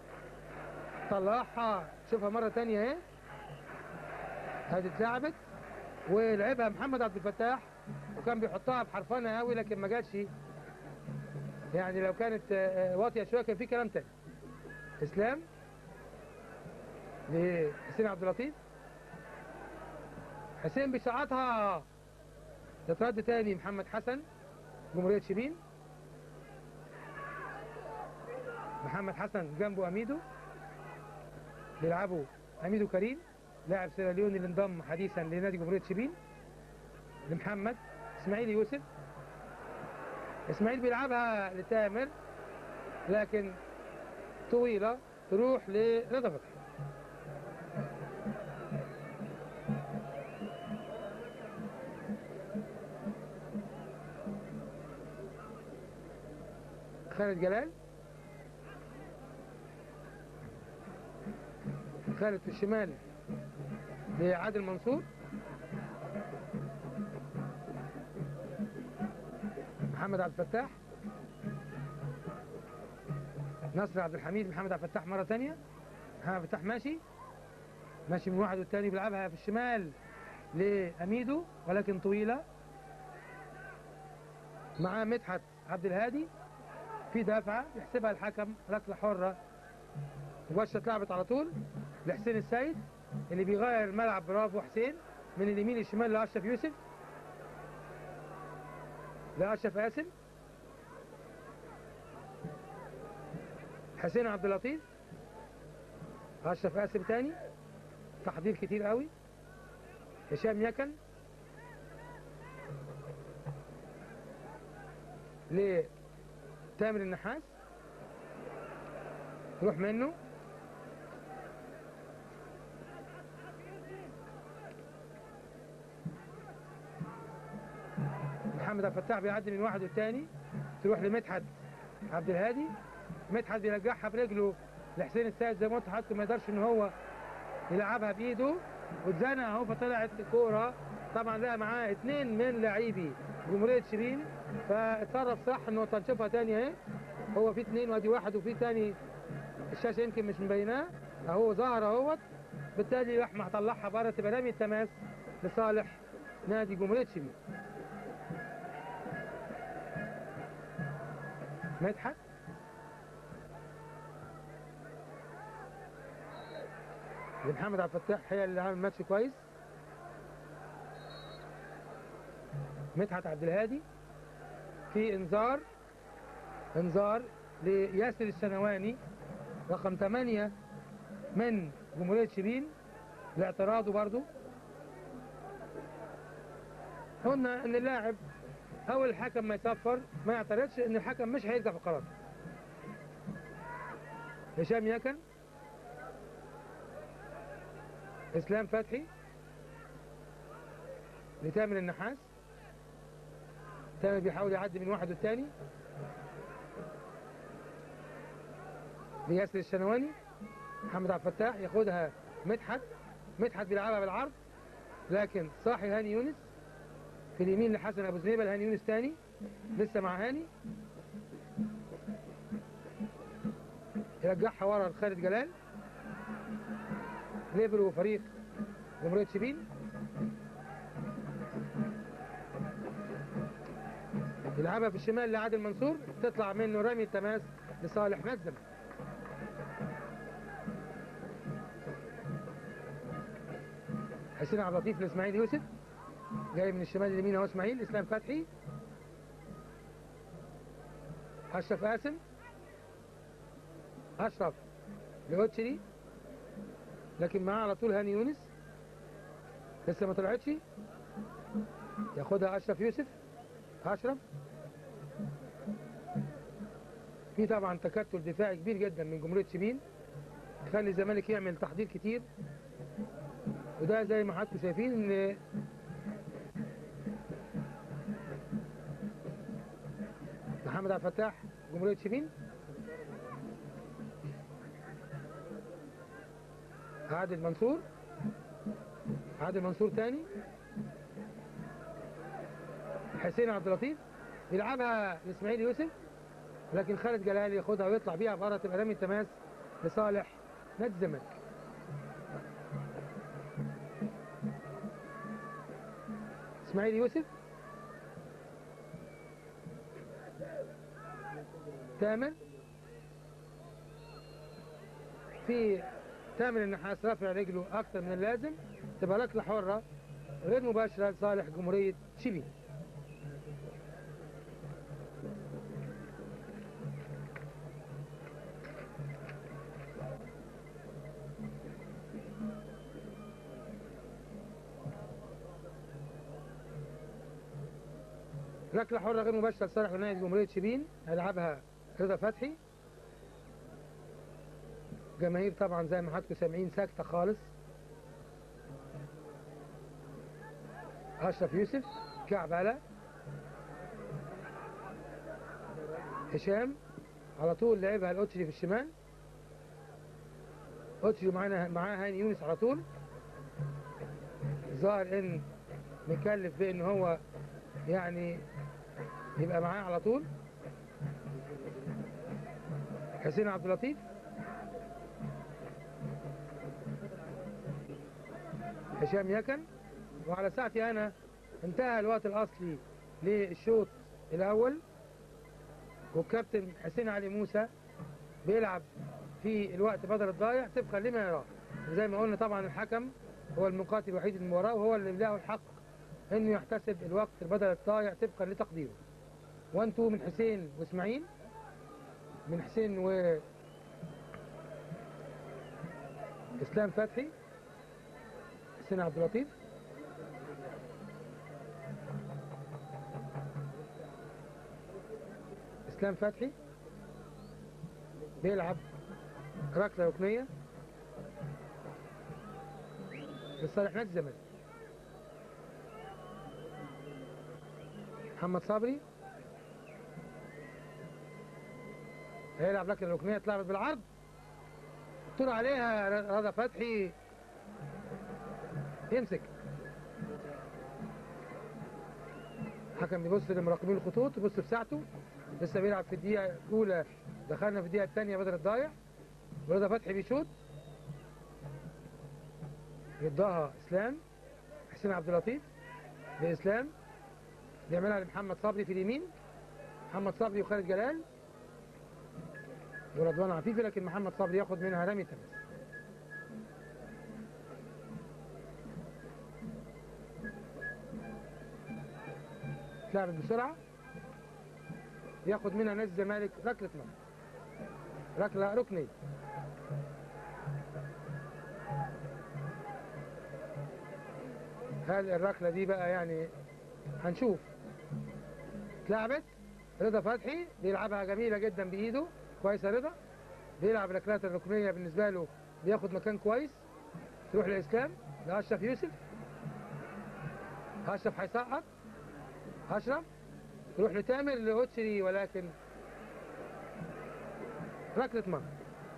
طلعها شوفها مره ثانيه اهي هذه اتلعبت ولعبها محمد عبد الفتاح وكان بيحطها بحرفنه قوي لكن ما جاتش يعني لو كانت واطيه شويه كان في كلام تاني اسلام لحسين عبد اللطيف حسين بيسقطها تترد تاني محمد حسن جمهوريه شبين محمد حسن جنبه اميدو بيلعبوا اميدو كريم لاعب سيراليوني اللي انضم حديثا لنادي جمهوريه شبين لمحمد اسماعيل يوسف اسماعيل بيلعبها لتامر لكن طويله تروح لرضا فتحي خالد جلال خالد في الشمال لعادل منصور محمد عبد الفتاح نصر عبد الحميد محمد عبد الفتاح مرة ثانية محمد عبد الفتاح ماشي ماشي من واحد والتاني بيلعبها في الشمال لأميدو ولكن طويلة معاه مدحت عبد الهادي في دافعة يحسبها الحكم ركلة حرة مباشرة اتلعبت على طول لحسين السيد اللي بيغير الملعب برافو حسين من اليمين للشمال لأشرف يوسف لأشرف قاسم حسين عبد اللطيف أشرف قاسم تاني تحضير كتير قوي هشام يكن لتامر النحاس روح منه محمد عبد الفتاح بيعدي من واحد والتاني تروح لمدحت عبد الهادي مدحت بيرجعها برجله لحسين السيد زي ما قلت حضرتك ما يقدرش ان هو يلعبها بايده واتزنق اهو فطلعت الكوره طبعا لقى معاه اثنين من لاعبي جمهوريه شيرين فاتصرف صح انه تنشوفها تاني اهي هو في اثنين وادي واحد وفي تاني الشاشه يمكن مش مبيناه اهو ظهر اهوت بالتالي راح مطلعها بره تبقى رمي التماس لصالح نادي جمهوريه شيرين مدحت محمد عبد الفتاح هي اللي عامل ماتش كويس مدحت عبد الهادي في انذار انذار لياسر السنواني رقم 8 من جمهورية شيرين لاعتراضه برضو قلنا ان اللاعب او الحكم ما يصفر ما يعترضش ان الحكم مش هيرجع في قراره هشام يكن اسلام فتحي لتامر النحاس تامر بيحاول يعدي من واحد والتاني لياسر الشنواني محمد عبد الفتاح ياخدها مدحت مدحت بيلعبها بالعرض لكن صاحي هاني يونس في اليمين لحسن ابو زنيبه لهاني يونس تاني لسه مع هاني يرجعها ورا لخالد جلال ليبرو فريق جمهورية شبين يلعبها في الشمال لعادل منصور تطلع منه رمي التماس لصالح نجم حسين عبد اللطيف لاسماعيل يوسف جاي من الشمال اليمين اهو اسماعيل اسلام فتحي اشرف قاسم اشرف لوتشري لكن معاه على طول هاني يونس لسه ما طلعتش ياخدها اشرف يوسف اشرف في طبعا تكتل دفاعي كبير جدا من جمهوريه شبين تخلي الزمالك يعمل تحضير كتير وده زي ما حضراتكم شايفين ان محمد عبد الفتاح جمهوريه شبين عادل منصور عادل منصور تاني حسين عبد اللطيف يلعبها لاسماعيل يوسف لكن خالد جلال ياخدها ويطلع بيها بره تبقى رمي التماس لصالح نادي الزمالك اسماعيل يوسف تامر في تامر النحاس رافع رجله اكثر من اللازم تبقى ركله حره غير مباشره لصالح جمهوريه شيلي ركله حره غير مباشره لصالح نادي جمهوريه شبين هيلعبها رضا فتحي جماهير طبعا زي ما حضراتكم سامعين ساكته خالص اشرف يوسف كعب على هشام على طول لعبها الاوتشري في الشمال اوتشري معانا معاه هاني يونس على طول ظاهر ان مكلف بان هو يعني يبقى معاه على طول حسين عبد اللطيف هشام يكن وعلى ساعتي انا انتهى الوقت الاصلي للشوط الاول والكابتن حسين علي موسى بيلعب في الوقت بدل الضايع طبقا لما يراه زي ما قلنا طبعا الحكم هو المقاتل الوحيد المباراه وهو اللي له الحق انه يحتسب الوقت البدل الضايع طبقا لتقديره وانتو من حسين واسماعيل من حسين و اسلام فتحي حسين عبد اللطيف اسلام فتحي بيلعب ركله ركنيه لصالح نادي الزمالك محمد صبري هيلعب ركله ركنيه اتلعبت بالعرض طول عليها رضا فتحي يمسك حكم بيبص لمراقبين الخطوط يبص في ساعته لسه بيلعب في الدقيقة الأولى دخلنا في الدقيقة الثانية بدل الضايع ورضا فتحي بيشوط يداها إسلام حسين عبد اللطيف لإسلام بيعملها لمحمد صبري في اليمين محمد صبري وخالد جلال ورضوان عفيفي لكن محمد صبري ياخد منها رمي تماس اتلعبت بسرعة ياخد منها نادي الزمالك ركلة مرمى ركلة ركنية هذه الركلة دي بقى يعني هنشوف اتلعبت رضا فتحي بيلعبها جميلة جدا بإيده كويسة رضا بيلعب الركلات الركنية بالنسبة له بياخد مكان كويس تروح لإسلام لأشرف يوسف أشرف هيسقط أشرف تروح لتامر لأوتشري ولكن ركلة مرمى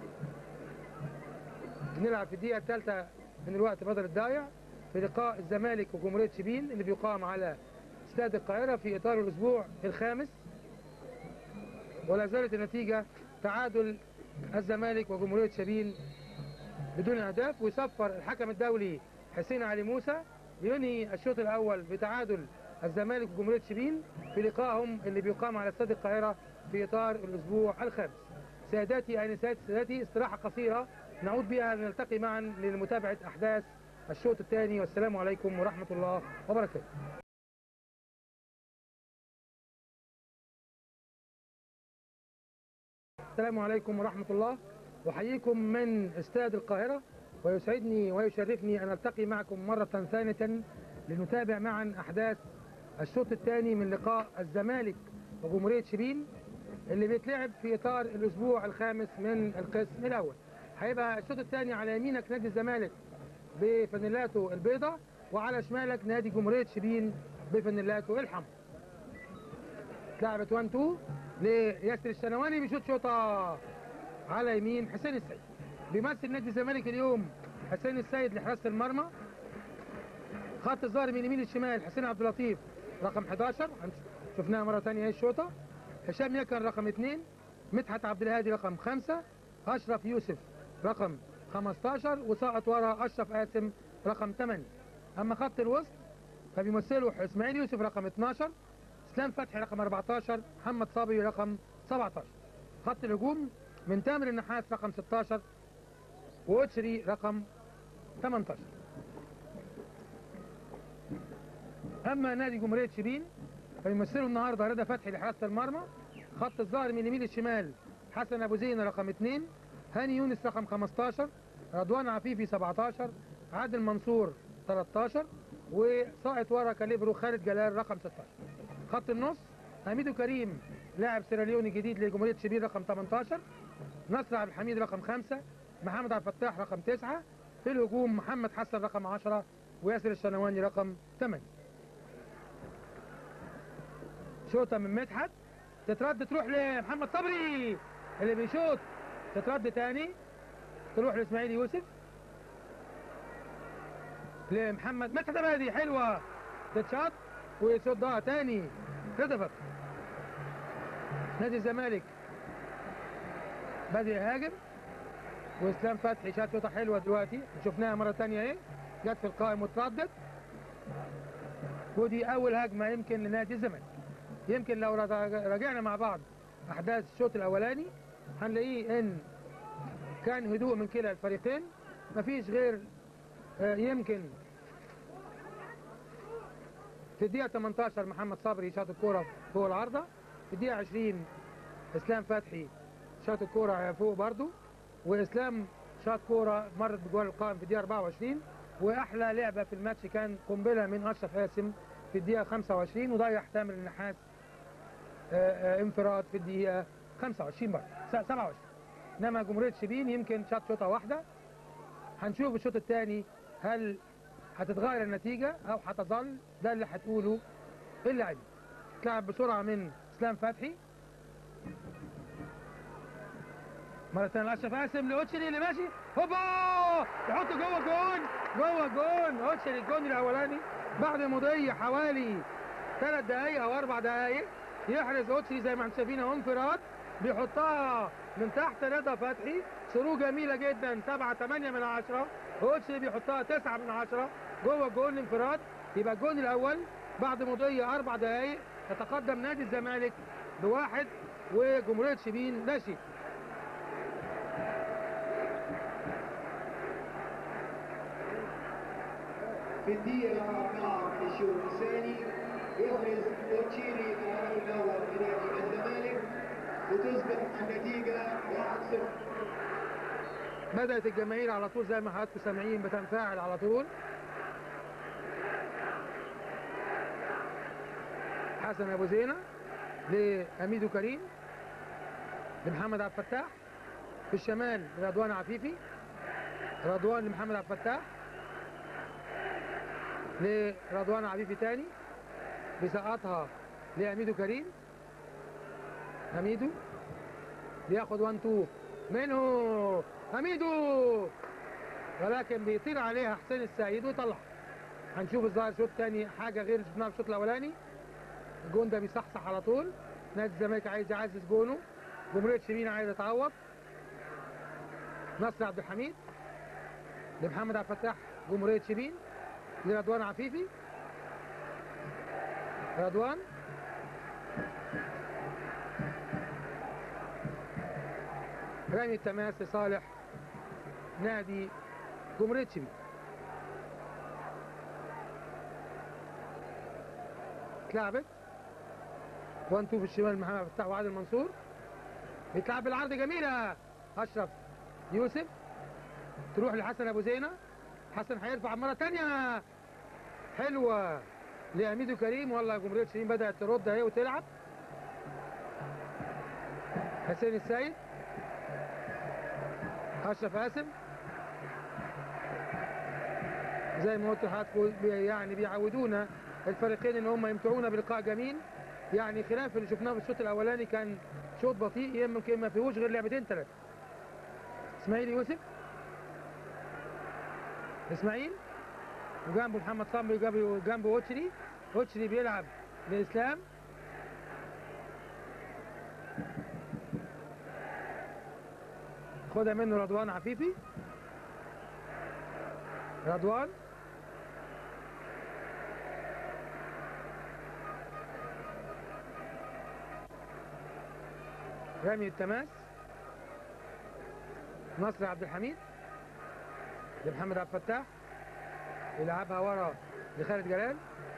بنلعب في الدقيقة الثالثة من الوقت بدل الضايع في لقاء الزمالك وجمهورية شبين اللي بيقام على استاد القاهرة في إطار الأسبوع الخامس ولا زالت النتيجة تعادل الزمالك وجمهورية شبين بدون أهداف ويصفر الحكم الدولي حسين علي موسى ينهي الشوط الأول بتعادل الزمالك وجمهورية شبين في لقائهم اللي بيقام على استاد القاهرة في إطار الأسبوع الخامس سادتي أنساتي سادتي استراحة قصيرة نعود بها لنلتقي معا لمتابعة أحداث الشوط الثاني والسلام عليكم ورحمة الله وبركاته السلام عليكم ورحمة الله أحييكم من استاد القاهرة ويسعدني ويشرفني أن ألتقي معكم مرة ثانية لنتابع معا أحداث الشوط الثاني من لقاء الزمالك وجمهورية شبين اللي بيتلعب في إطار الأسبوع الخامس من القسم الأول هيبقى الشوط الثاني على يمينك نادي الزمالك بفانيلاته البيضاء وعلى شمالك نادي جمهورية شبين بفانيلاته الحمراء اتلعبت 1 2 لياسر الشنواني بيشوط شوطه على يمين حسين السيد بيمثل نادي الزمالك اليوم حسين السيد لحراسه المرمى خط الظهر من يمين للشمال حسين عبد اللطيف رقم 11 شفناها مره ثانيه اهي الشوطه هشام يكن رقم 2 مدحت عبد الهادي رقم 5 اشرف يوسف رقم 15 وسقط ورا اشرف قاسم رقم 8 اما خط الوسط فبيمثله اسماعيل يوسف رقم 12 اسلام فتحي رقم 14 محمد صابري رقم 17 خط الهجوم من تامر النحاس رقم 16 وأوتشري رقم 18 اما نادي جمهوريه شبين فيمثله النهارده رضا فتحي لحراسه المرمى خط الظهر من اليمين للشمال حسن ابو زين رقم 2 هاني يونس رقم 15 رضوان عفيفي 17 عادل منصور 13 وساقط ورا كاليبرو خالد جلال رقم 16 خط النص حميدو كريم لاعب سيراليوني جديد لجمهوريه شبين رقم 18 نصر عبد الحميد رقم 5 محمد عبد الفتاح رقم 9 في الهجوم محمد حسن رقم 10 وياسر الشنواني رقم 8 شوطه من مدحت تترد تروح لمحمد صبري اللي بيشوط تترد تاني تروح لاسماعيل يوسف لمحمد مدحت بادي حلوه تتشاط ويصدها تاني هدفت نادي الزمالك بدأ يهاجم واسلام فتحي شاط شوطه حلوه دلوقتي شفناها مره تانية اهي جت في القائم وتردد ودي اول هجمه يمكن لنادي الزمالك يمكن لو راجعنا مع بعض احداث الشوط الاولاني هنلاقيه ان كان هدوء من كلا الفريقين مفيش غير آه، يمكن في الدقيقة 18 محمد صبري شاط الكورة فوق العارضة في الدقيقة 20 اسلام فتحي شاط الكورة فوق برضو واسلام شاط كورة مرت بجوال القائم في الدقيقة 24 واحلى لعبة في الماتش كان قنبلة من اشرف قاسم في الدقيقة 25 وضيع تامر النحاس آه، آه، انفراد في الدقيقة 25 برضه 27 انما جمهورية شبين يمكن شاط شوطة واحدة هنشوف الشوط الثاني هل هتتغير النتيجة او هتظل ده اللي هتقوله اللاعبين تلعب بسرعة من اسلام فتحي مرة ثانية أشرف قاسم لأوتشري اللي ماشي هوبا يحط جوه جون جوه جون أوتشري الجون الأولاني بعد مضي حوالي ثلاث دقايق أو أربع دقايق يحرز أوتشري زي ما احنا شايفين اهو انفراد بيحطها من تحت رضا فتحي ثرو جميلة جدا سبعة ثمانية من عشرة أوتشري بيحطها تسعة من عشرة جوه جون انفراد يبقى الجون الأول بعد مضي أربع دقايق يتقدم نادي الزمالك بواحد وجمهورية شبين لا شيء في الدقيقة أربعة من الشوط الثاني يحرز أوتشيري الهدف الأول لنادي الزمالك وتصبح النتيجة 1-0 بدأت الجماهير على طول زي ما حضراتكم سامعين بتنفعل على طول حسن ابو زينه لاميدو كريم لمحمد عبد الفتاح في الشمال رضوان عفيفي رضوان لمحمد عبد الفتاح لرضوان عفيفي تاني بيسقطها لاميدو كريم اميدو بياخد 1 2 منه اميدو ولكن بيطير عليها حسين السيد ويطلع هنشوف الظاهر شوط تاني حاجه غير اللي شفناها في الشوط الاولاني الجون ده بيصحصح على طول نادي الزمالك عايز يعزز جونه جمهوريه شبين عايز يتعوض نصر عبد الحميد لمحمد عبد الفتاح جمهوريه شبين لرضوان عفيفي رضوان رمي التماس لصالح نادي جمهورية شبين اتلعبت 1 2 في الشمال محمد فتاح وعادل منصور بيتلعب بالعرض جميلة أشرف يوسف تروح لحسن أبو زينة حسن هيرفع مرة تانية حلوة لأميدو كريم والله جمهورية شبين بدأت ترد اهي وتلعب حسين السيد اشرف قاسم زي ما قلت لحضراتكم بي- يعني بيعودونا الفريقين ان هم يمتعونا بلقاء جميل يعني خلاف اللي شفناه في الشوط الاولاني كان شوط بطيء يمكن ما فيهوش غير لعبتين ثلاثه اسماعيل يوسف اسماعيل وجنبه محمد صبري وجنبه جنبه اوتشري اوتشري بيلعب لاسلام خدها منه رضوان عفيفي رضوان رامي التماس نصر عبد الحميد لمحمد عبد الفتاح يلعبها ورا لخالد جلال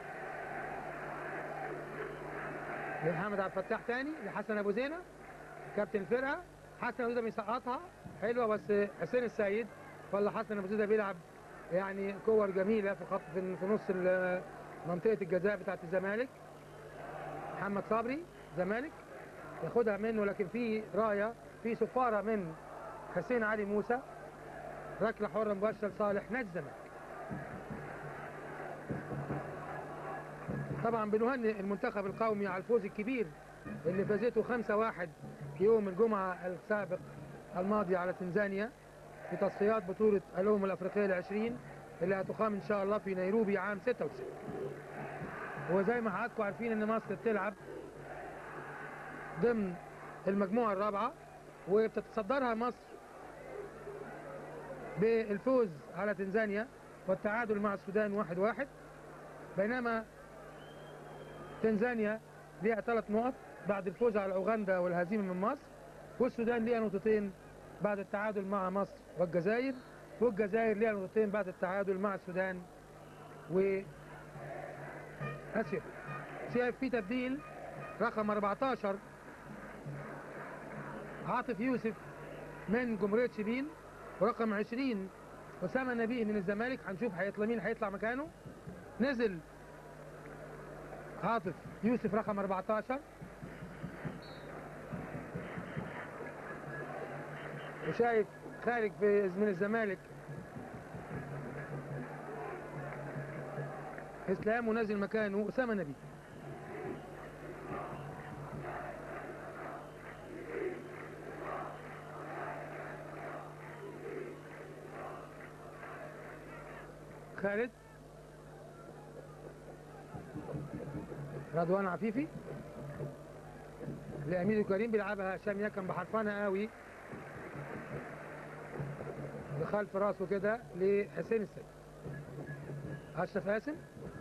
لمحمد عبد الفتاح تاني لحسن ابو زينه كابتن الفرقه حسن ابو زينه بيسقطها حلوه بس حسين السيد ولا حسن ابو زينه بيلعب يعني كور جميله في خط في في نص ال- منطقه الجزاء بتاعت الزمالك محمد صبري زمالك ياخدها منه لكن في رايه في صفاره من حسين علي موسى ركله حره مباشره لصالح نادي الزمالك طبعا بنهنئ المنتخب القومي على الفوز الكبير اللي فازته 5-1 يوم الجمعة السابق الماضي على تنزانيا في تصفيات بطولة الأمم الأفريقية العشرين اللي هتقام إن شاء الله في نيروبي عام 96 وزي ما حضراتكم عارفين إن مصر بتلعب ضمن المجموعة الرابعة وبتتصدرها مصر بالفوز على تنزانيا والتعادل مع السودان واحد واحد بينما تنزانيا ليها ثلاث نقط بعد الفوز على أوغندا والهزيمة من مصر والسودان ليها نقطتين بعد التعادل مع مصر والجزائر والجزائر ليها نقطتين بعد التعادل مع السودان و اسيا شايف في تبديل رقم 14 عاطف يوسف من جمهورية شبين ورقم 20 أسامة نبيه من الزمالك هنشوف هيطلع مين هيطلع مكانه نزل عاطف يوسف رقم 14 وشايف خارج في من الزمالك اسلام ونازل مكانه اسامه نبي خالد رضوان عفيفي لأمير كريم بيلعبها هشام يكن بحرفانة قوي بخلف راسه كده لحسين السيد أشرف قاسم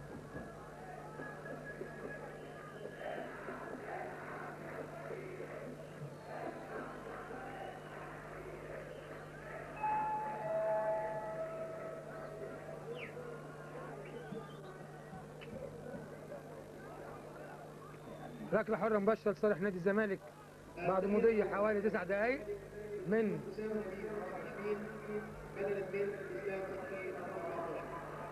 ركلة حرة مباشرة لصالح نادي الزمالك بعد مضي حوالي تسع دقائق من أسامة نبيه رقم 20 بدلا من إسلام فتحي رقم 14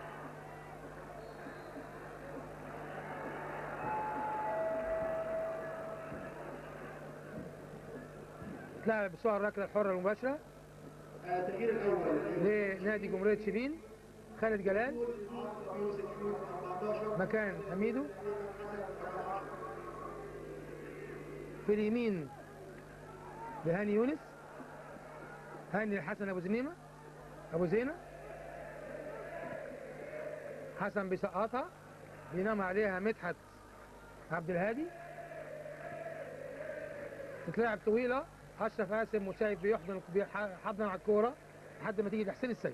تلعب بسرعة الركلة الحرة المباشرة التغيير الأول لنادي جمهورية شبين خالد جلال عاصم يوسف رقم 14 مكان حميدو في اليمين لهاني يونس هاني الحسن ابو زنيمه ابو زينه حسن بيسقطها بينام عليها مدحت عبد الهادي تتلعب طويله اشرف قاسم وشايف بيحضن بيحضن على الكوره لحد ما تيجي لحسين السيد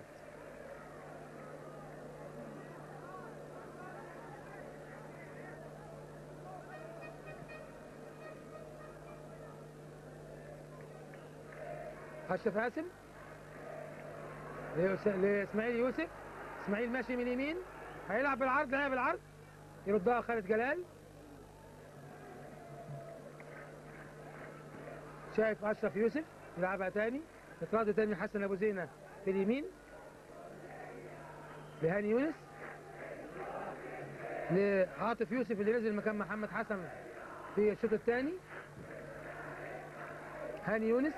اشرف قاسم ليوس- لاسماعيل يوسف اسماعيل ماشي من يمين هيلعب بالعرض لعب بالعرض يردها خالد جلال شايف اشرف يوسف يلعبها تاني تترد تاني حسن ابو زينه في اليمين لهاني يونس لعاطف يوسف اللي نزل مكان محمد حسن في الشوط الثاني هاني يونس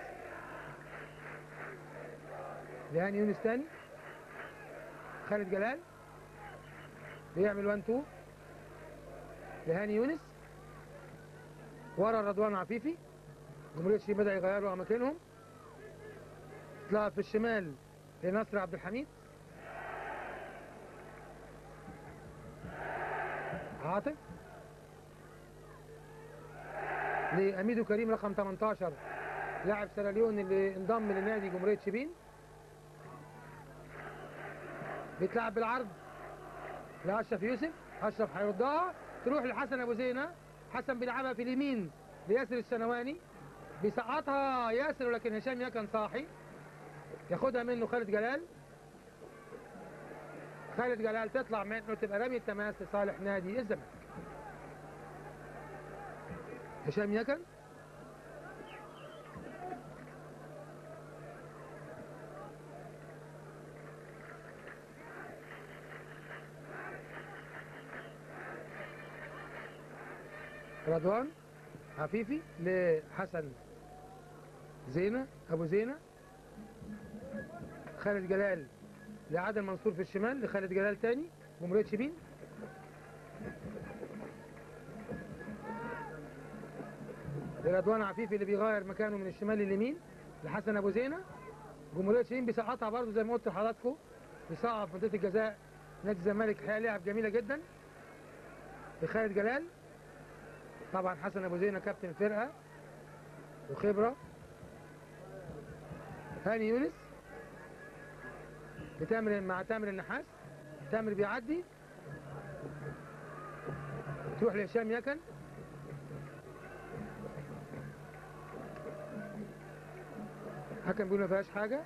لهاني يونس تاني خالد جلال بيعمل 1 2 لهاني يونس ورا رضوان عفيفي جمهورية شيء بدأ يغيروا أماكنهم تلعب في الشمال لنصر عبد الحميد عاطف لأميدو كريم رقم 18 لاعب سيراليون اللي انضم لنادي جمهورية شبين بيتلعب بالعرض لأشرف يوسف أشرف هيردها تروح لحسن أبو زينة حسن بيلعبها في اليمين لياسر الشنواني بيسقطها ياسر ولكن هشام يكن صاحي ياخدها منه خالد جلال خالد جلال تطلع منه تبقى رمي التماس لصالح نادي الزمالك هشام يكن رضوان عفيفي لحسن زينة أبو زينة خالد جلال لعادل منصور في الشمال لخالد جلال تاني جمهورية شبين لرضوان عفيفي اللي بيغير مكانه من الشمال لليمين لحسن ابو زينه جمهوريه شيرين بيسقطها برضه زي ما قلت لحضراتكم بيصعب منطقه الجزاء نادي الزمالك الحقيقه لعب جميله جدا لخالد جلال طبعا حسن ابو زينه كابتن الفرقه وخبره هاني يونس بتامر مع تامر النحاس تامر بيعدي تروح لهشام يكن حكم بيقول ما فيهاش حاجه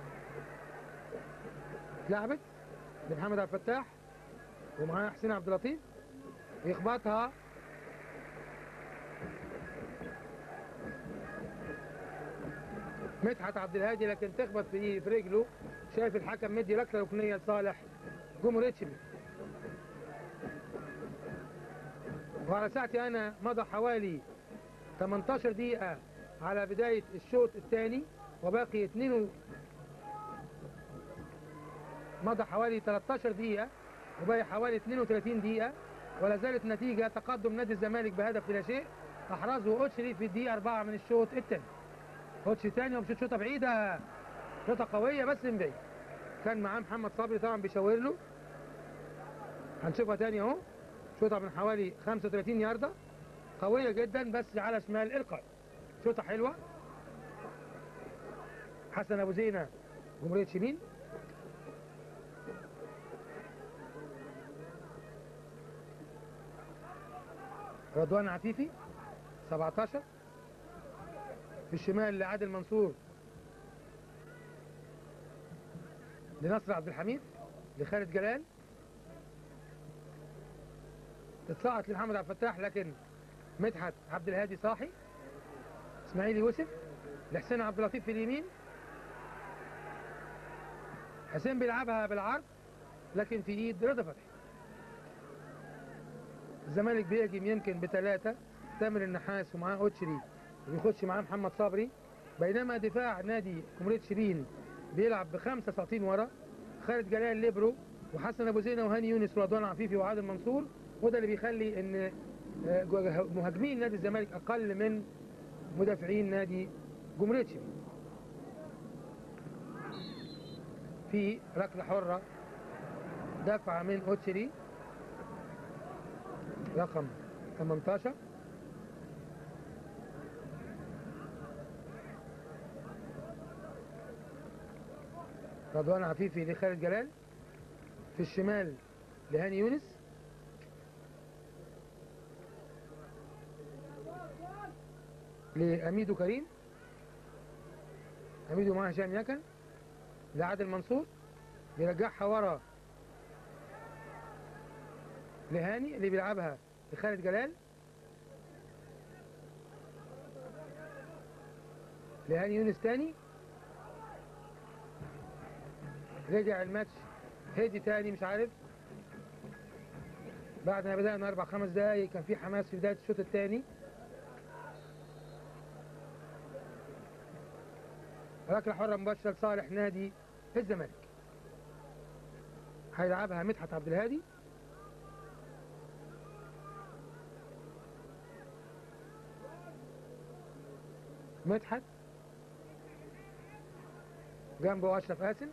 اتلعبت لمحمد عبد الفتاح ومعاه حسين عبد اللطيف يخبطها مدحت عبد الهادي لكن تخبط في إيه في رجله شايف الحكم مدي ركله ركنيه لصالح جمهوريه شبين وعلى ساعتي انا مضى حوالي 18 دقيقة على بداية الشوط الثاني وباقي 2 و... مضى حوالي 13 دقيقة وباقي حوالي 32 دقيقة ولا زالت نتيجة تقدم نادي الزمالك بهدف لا شيء أحرزه أوتشري في الدقيقة 4 من الشوط الثاني أوتشري ثاني ومشيت شوطة بعيدة شوطة قوية بس من بعيد كان معاه محمد صبري طبعا بيشاور له هنشوفها تاني اهو شوطة من حوالي 35 ياردة قوية جدا بس على شمال القائم شوطة حلوة حسن أبو زينة جمهورية شبين رضوان عفيفي 17 في الشمال لعادل منصور لنصر عبد الحميد لخالد جلال تتصعد لمحمد عبد الفتاح لكن مدحت عبد الهادي صاحي اسماعيل يوسف لحسين عبد اللطيف في اليمين حسين بيلعبها بالعرض لكن في ايد رضا فتحي الزمالك بيهجم يمكن بثلاثة تامر النحاس ومعاه اوتشري وبيخش معاه محمد صبري بينما دفاع نادي جمهورية شبين بيلعب بخمسة ساطين ورا خالد جلال ليبرو وحسن ابو زينه وهاني يونس ورضوان عفيفي وعادل منصور وده اللي بيخلي ان آه، مهاجمين نادي الزمالك اقل من مدافعين نادي جمهوريه شبين في ركله حره دفعه من اوتشري رقم 18 رضوان عفيفي لخالد جلال في الشمال لهاني يونس لأميدو كريم أميدو معاه هشام يكن لعادل منصور بيرجعها ورا لهاني اللي بيلعبها لخالد جلال لهاني يونس تاني رجع الماتش هدي تاني مش عارف بعد ما بدأنا أربع خمس دقايق كان في حماس في بداية الشوط الثاني ركلة حرة مباشرة لصالح نادي الزمالك هيلعبها مدحت عبد الهادي مدحت جنبه أشرف قاسم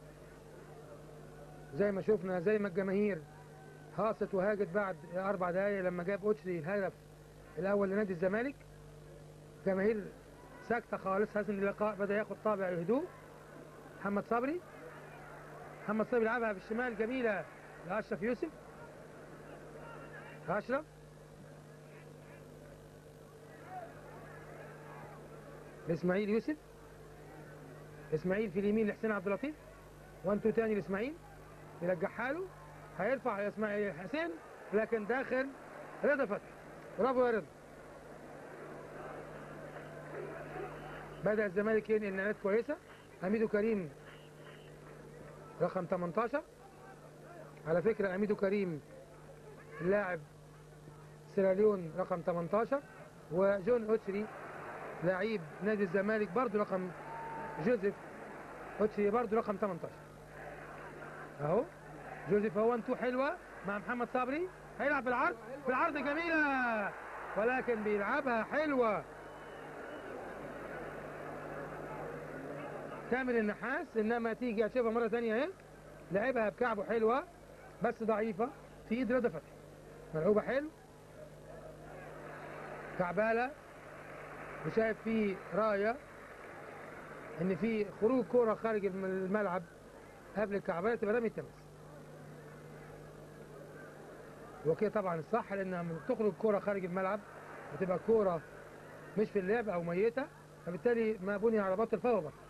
زي ما شفنا زي ما الجماهير هاصت وهاجت بعد أربع دقايق لما جاب أوتشري الهدف الأول لنادي الزمالك جماهير ساكتة خالص حاسس إن اللقاء بدأ ياخد طابع الهدوء محمد صبري محمد صبري لعبها بالشمال جميلة لأشرف يوسف أشرف لإسماعيل يوسف إسماعيل في اليمين لحسين عبد اللطيف وان تو تاني لإسماعيل يرجعها له هيرفع يا اسماعيل حسين لكن داخل رضا فتحي برافو يا رضا بدأ الزمالك ينقل نقلات كويسة أميدو كريم رقم 18 على فكرة أميدو كريم لاعب سيراليون رقم 18 وجون أوتشري لعيب نادي الزمالك برضه رقم جوزيف أوتشري برضه رقم 18 اهو جوزيف هو انتو حلوة مع محمد صبري هيلعب بالعرض بالعرض جميلة ولكن بيلعبها حلوة تامر النحاس انما تيجي اشوفها مره ثانيه اهي لعبها بكعبه حلوه بس ضعيفه في ايد رضا فتحي ملعوبه حلو كعباله وشايف في رايه ان في خروج كوره خارج الم- الملعب قبل الكعباله تبقى رمي التماس وكده طبعا الصح لان لما بتخرج كوره خارج الملعب بتبقى كوره مش في اللعب او ميته فبالتالي ما بني على بطل فهو بطل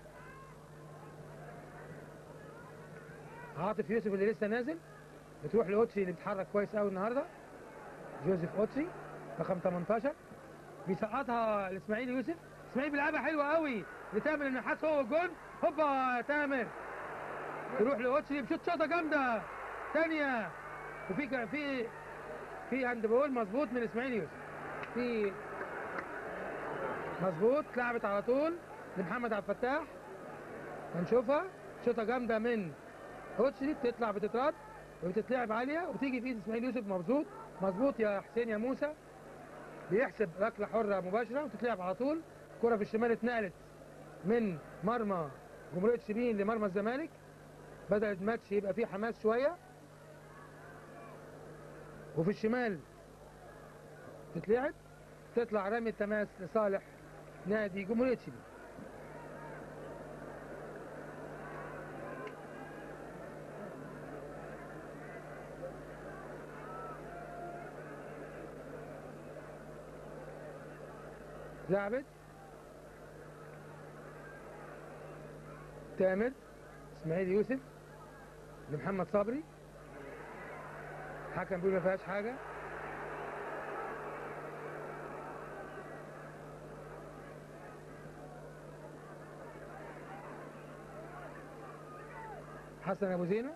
عاطف يوسف اللي لسه نازل بتروح لاوتسي اللي بيتحرك كويس قوي النهارده جوزيف اوتسي رقم 18 بيسقطها الاسماعيلي يوسف اسماعيل بيلعبها حلوه قوي لتامر النحاس هو الجون هوبا يا تامر تروح لاوتسي بشوط شوطه جامده ثانيه وفي ك- في في هاند بول مظبوط من اسماعيل يوسف في مظبوط اتلعبت على طول لمحمد عبد الفتاح هنشوفها شوطه جامده من اوتسي بتطلع بتترد وبتتلعب عاليه وتيجي في ايد اسماعيل يوسف مظبوط مظبوط يا حسين يا موسى بيحسب ركله حره مباشره وتتلعب على طول كره في الشمال اتنقلت من مرمى جمهوريه شبين لمرمى الزمالك بدا الماتش يبقى فيه حماس شويه وفي الشمال تتلعب تطلع رمي التماس لصالح نادي جمهوريه شبين لعبت تامر اسماعيل يوسف لمحمد صبري حكم بيقول ما فيهاش حاجه حسن ابو زينه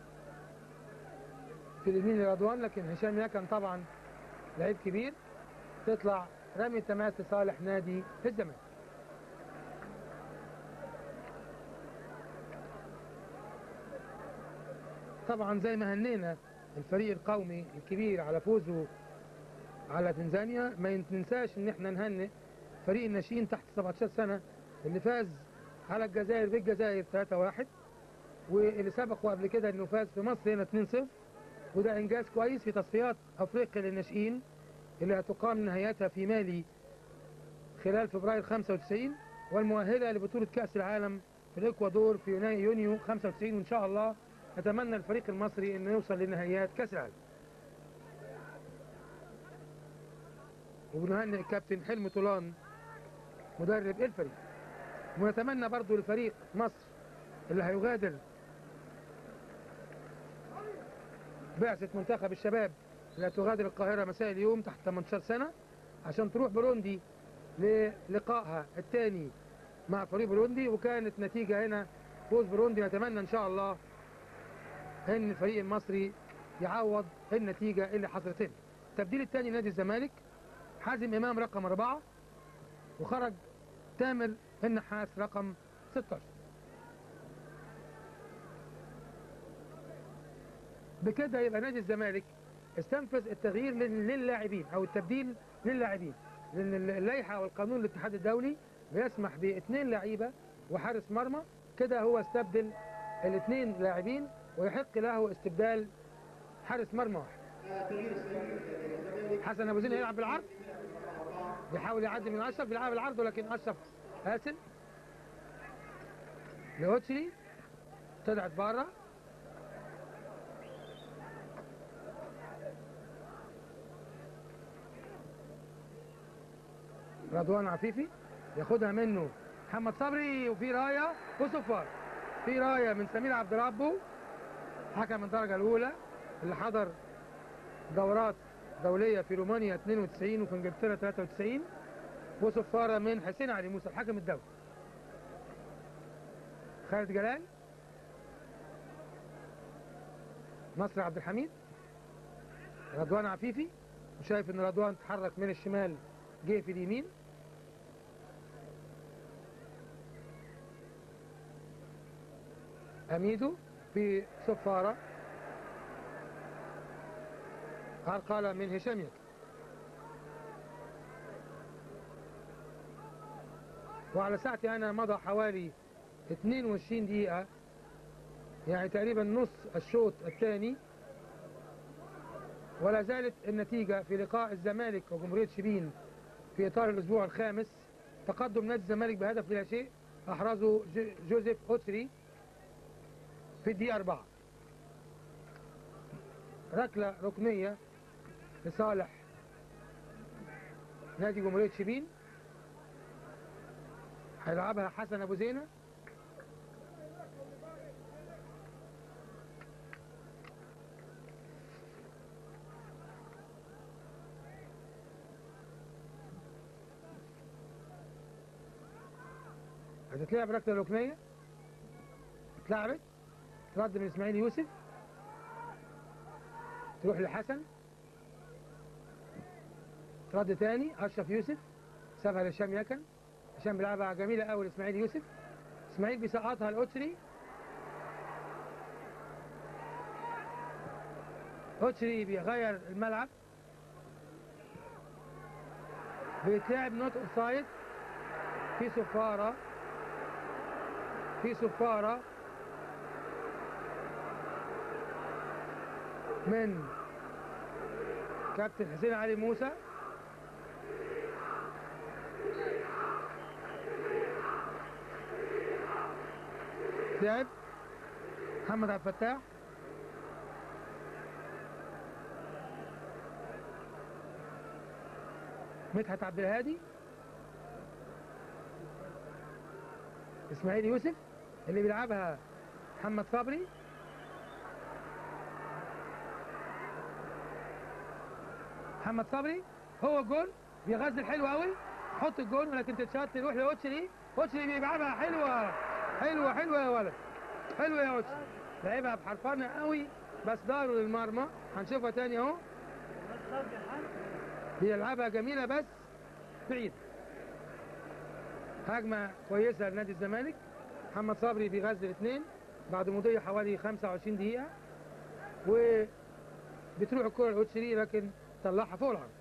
في اليمين لرضوان لكن هشام يكن طبعا لعيب كبير تطلع رمي تماس لصالح نادي الزمالك طبعا زي ما هنينا الفريق القومي الكبير على فوزه على تنزانيا ما ننساش ان احنا نهنئ فريق الناشئين تحت 17 سنه اللي فاز على الجزائر بالجزائر 3-1 واللي سبقوا قبل كده انه فاز في مصر هنا 2-0 وده انجاز كويس في تصفيات افريقيا للناشئين اللي هتقام نهايتها في مالي خلال فبراير 95 والمؤهله لبطوله كاس العالم في الاكوادور في يونايو يونيو 95 وان شاء الله نتمنى الفريق المصري انه يوصل لنهائيات كاس العالم. وبنهنئ الكابتن حلمي طولان مدرب الفريق. ونتمنى برضو لفريق مصر اللي هيغادر بعثة منتخب الشباب اللي هتغادر القاهرة مساء اليوم تحت 18 سنة عشان تروح بروندي للقائها الثاني مع فريق بروندي وكانت نتيجة هنا فوز بروندي نتمنى ان شاء الله ان الفريق المصري يعوض النتيجة اللي حصلت هنا التبديل الثاني نادي الزمالك حازم امام رقم اربعة وخرج تامر النحاس رقم 16 بكده يبقى نادي الزمالك استنفذ التغيير لل- للاعبين او التبديل للاعبين لان ال- اللائحه والقانون الاتحاد الدولي بيسمح باثنين لعيبه وحارس مرمى كده هو استبدل الاثنين لاعبين ويحق له استبدال حارس مرمى واحد تغيير سريع للزمالك حسن ابو زين يلعب بالعرض بيحاول يعدي من اشرف بيلعب بالعرض ولكن اشرف قاسم لاوتشري طلعت بره رضوان عفيفي ياخدها منه محمد صبري وفي رايه وصفار في رايه من سمير عبد ربه حكم الدرجه الاولى اللي حضر دورات دوليه في رومانيا 92 وفي انجلترا 93 وصفاره من حسين علي موسى الحكم الدولي خالد جلال نصر عبد الحميد رضوان عفيفي وشايف ان رضوان تحرك من الشمال جه في اليمين اميدو في صفاره عرقله من هشام يكن وعلى ساعتي انا مضى حوالي 22 دقيقة يعني تقريبا نص الشوط الثاني ولا زالت النتيجة في لقاء الزمالك وجمهورية شبين في إطار الأسبوع الخامس تقدم نادي الزمالك بهدف لا شيء أحرزه ج- جوزيف أوتري في الدقيقة أربعة ركلة ركنية لصالح نادي جمهورية شبين هيلعبها حسن أبو زينة هتتلعب ركلة ركنية اتلعبت ترد من اسماعيل يوسف تروح لحسن ترد تاني اشرف يوسف سابها لهشام يكن هشام بيلعبها جميلة قوي لاسماعيل يوسف اسماعيل بيسقطها الاوتري اوتري بيغير الملعب بيتلعب نوت اوفسايد في صفارة في صفارة من كابتن حسين علي موسى لعب محمد عبد الفتاح مدحت عبد الهادي اسماعيل يوسف اللي بيلعبها محمد صبري محمد صبري هو الجول بيغزل حلو قوي حط الجول ولكن تتشات تروح لاوتشري اوتشري بيلعبها حلوه حلوه حلوه يا ولد حلوه يا اوتشري لعبها بحرفنه قوي بس داره للمرمى هنشوفها تاني اهو بيلعبها جميله بس بعيد هجمه كويسه لنادي الزمالك محمد صبري بيغزل اثنين بعد مضي حوالي 25 دقيقه و بتروح الكره لاوتشري لكن طلعها فوق العرض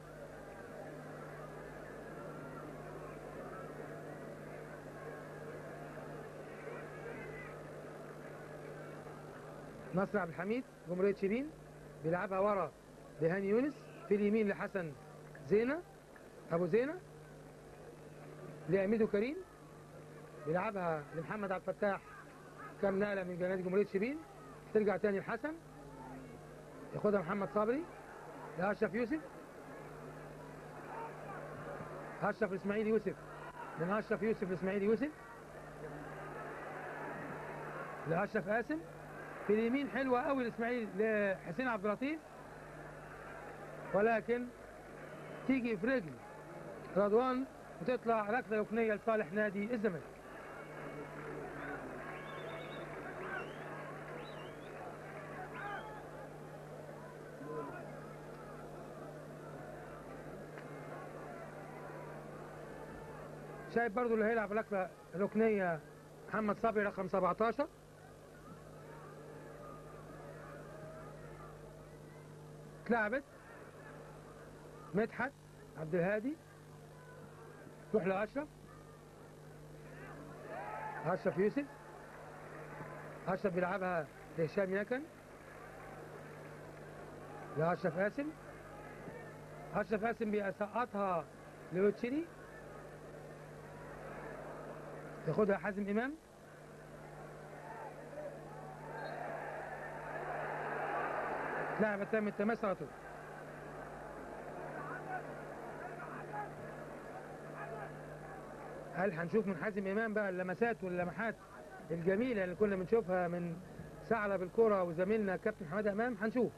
نصر عبد الحميد جمهورية شيرين بيلعبها ورا لهاني يونس في اليمين لحسن زينة أبو زينة لأميدو كريم بيلعبها لمحمد عبد الفتاح كام نقلة من نادي جمهورية شيرين ترجع تاني لحسن ياخدها محمد صبري لأشرف يوسف أشرف إسماعيل يوسف من أشرف يوسف لإسماعيل يوسف لأشرف قاسم في اليمين حلوة قوي لإسماعيل لحسين عبد اللطيف ولكن تيجي في رجل رضوان وتطلع ركلة ركنية لصالح نادي الزمالك شايف برضو اللي هيلعب ركلة ركنية محمد صبري رقم 17 اتلعبت مدحت عبد الهادي روح لاشرف اشرف يوسف اشرف بيلعبها لهشام يكن لاشرف قاسم اشرف قاسم بيسقطها لوتشيري ياخدها حازم امام لعبة تم التماس على طول هل هنشوف من حازم امام بقى اللمسات واللمحات الجميله اللي كنا بنشوفها من ثعلب الكره وزميلنا كابتن حماده امام هنشوف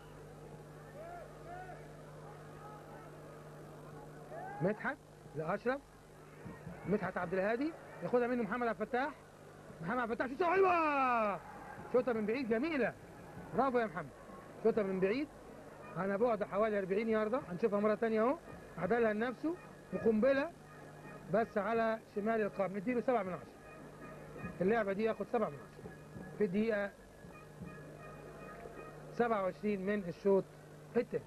مدحت لاشرف مدحت عبد الهادي ياخدها منه محمد عبد الفتاح محمد عبد الفتاح شوطه حلوه شوطه من بعيد جميله برافو يا محمد شوطه من بعيد على بعد حوالي 40 ياردة هنشوفها مرة تانية اهو عدلها لنفسه وقنبلة بس على شمال القائم نديله 7 من 10 اللعبة دي ياخد 7 من 10 في الدقيقة 27 من الشوط التاني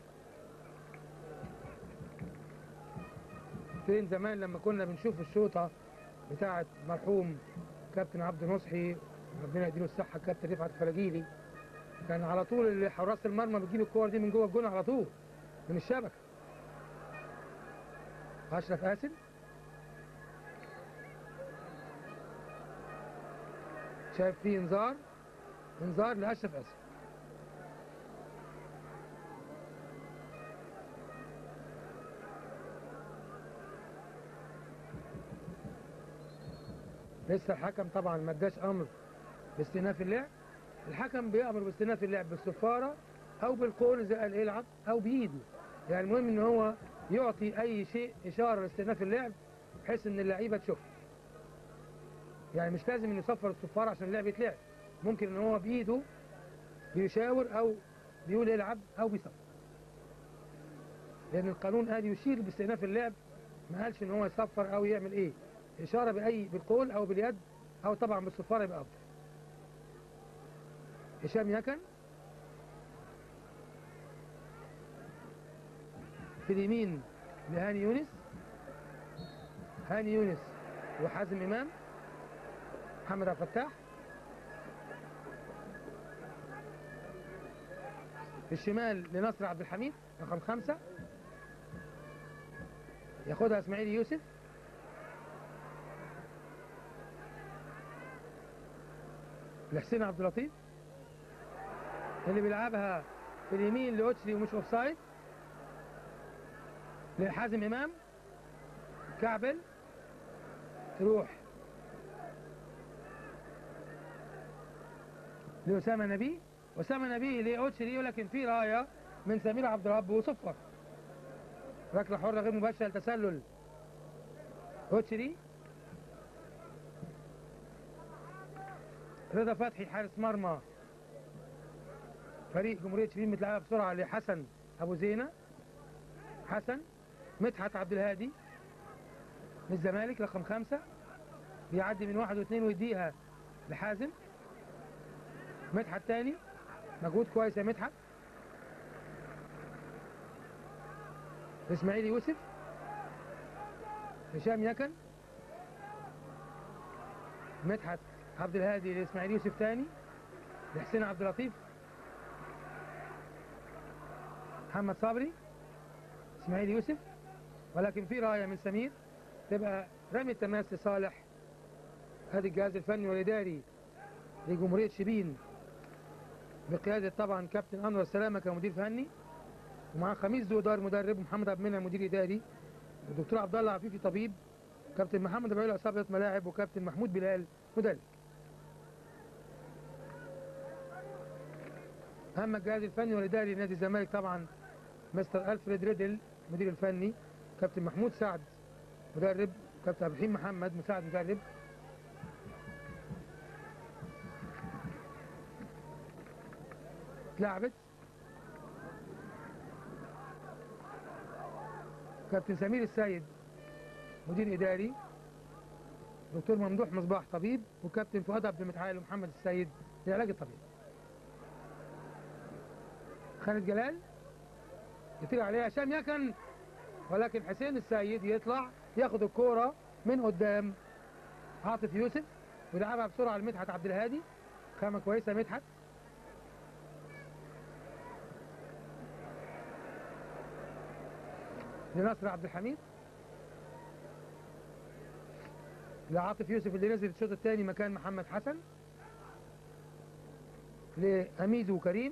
فين زمان لما كنا بنشوف الشوطة بتاعة مرحوم كابتن عبد نصحي ربنا يديله الصحه كابتن رفعت فلاجيلي كان على طول اللي حراس المرمى بتجيب الكور دي من جوه الجون على طول من الشبكه اشرف قاسم شايف فيه انذار انذار لاشرف قاسم لسه الحكم طبعا ما اداش امر باستئناف اللعب الحكم بيامر باستئناف اللعب بالصفاره او بالقول اذا قال العب او بايده يعني المهم ان هو يعطي اي شيء اشاره لاستئناف اللعب بحيث ان اللعيبه تشوف يعني مش لازم انه يصفر الصفاره عشان اللعب يتلعب ممكن ان هو بايده بيشاور او بيقول العب او بيصفر لان القانون قال يشير باستئناف اللعب ما قالش ان هو يصفر او يعمل ايه اشاره باي بالقول او باليد او طبعا بالصفاره يبقى افضل هشام يكن في اليمين لهاني يونس هاني يونس وحازم امام محمد عبد الفتاح في الشمال لنصر عبد الحميد رقم خمسة ياخدها اسماعيل يوسف لحسين عبد اللطيف اللي بيلعبها في اليمين لاوتشري ومش اوفسايد لحازم امام كعبل تروح لأسامة نبي أسامة نبي لأوتشري ولكن في راية من سمير عبد الرب وصفر ركلة حرة غير مباشرة لتسلل أوتشري رضا فتحي حارس مرمى فريق جمهورية شبين متلعبها بسرعة لحسن أبو زينة حسن مدحت عبد الهادي من الزمالك رقم خمسة بيعدي من واحد واثنين ويديها لحازم مدحت تاني مجهود كويس يا مدحت اسماعيل يوسف هشام يكن مدحت عبد الهادي لاسماعيل يوسف تاني لحسين عبد اللطيف محمد صبري اسماعيل يوسف ولكن في رايه من سمير تبقى رمي التماس لصالح هذا الجهاز الفني والاداري لجمهوريه شبين بقياده طبعا كابتن انور سلامه كمدير فني ومع خميس دودار مدرب ومحمد عبد المنعم مدير اداري والدكتور عبد الله عفيفي طبيب كابتن محمد ابو عصابه ملاعب وكابتن محمود بلال مدرب اما الجهاز الفني والاداري لنادي الزمالك طبعا مستر الفريد ريدل مدير الفني كابتن محمود سعد مدرب كابتن عبد الرحيم محمد مساعد مدرب اتلعبت كابتن سمير السيد مدير اداري دكتور ممدوح مصباح طبيب وكابتن فؤاد عبد المتعال ومحمد السيد للعلاج الطبيعي خالد جلال يطير عليها هشام يكن ولكن حسين السيد يطلع ياخد الكوره من قدام عاطف يوسف ويلعبها بسرعه لمدحت عبد الهادي خامه كويسه مدحت لنصر عبد الحميد لعاطف يوسف اللي نزل الشوط الثاني مكان محمد حسن لأميد وكريم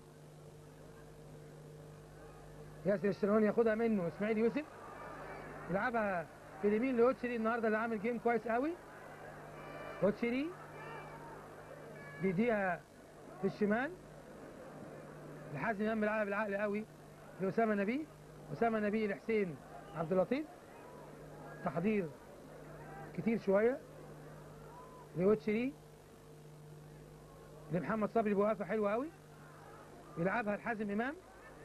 ياسر الشنواني ياخدها منه اسماعيل يوسف يلعبها في اليمين لاوتشري النهارده اللي عامل جيم كويس قوي اوتشري بيديها في الشمال لحازم امام بيلعبها بالعقل قوي لاسامه نبيه اسامه نبيه لحسين عبد اللطيف تحضير كتير شويه لوتشري لمحمد صبري بوقفه حلوه قوي يلعبها لحازم امام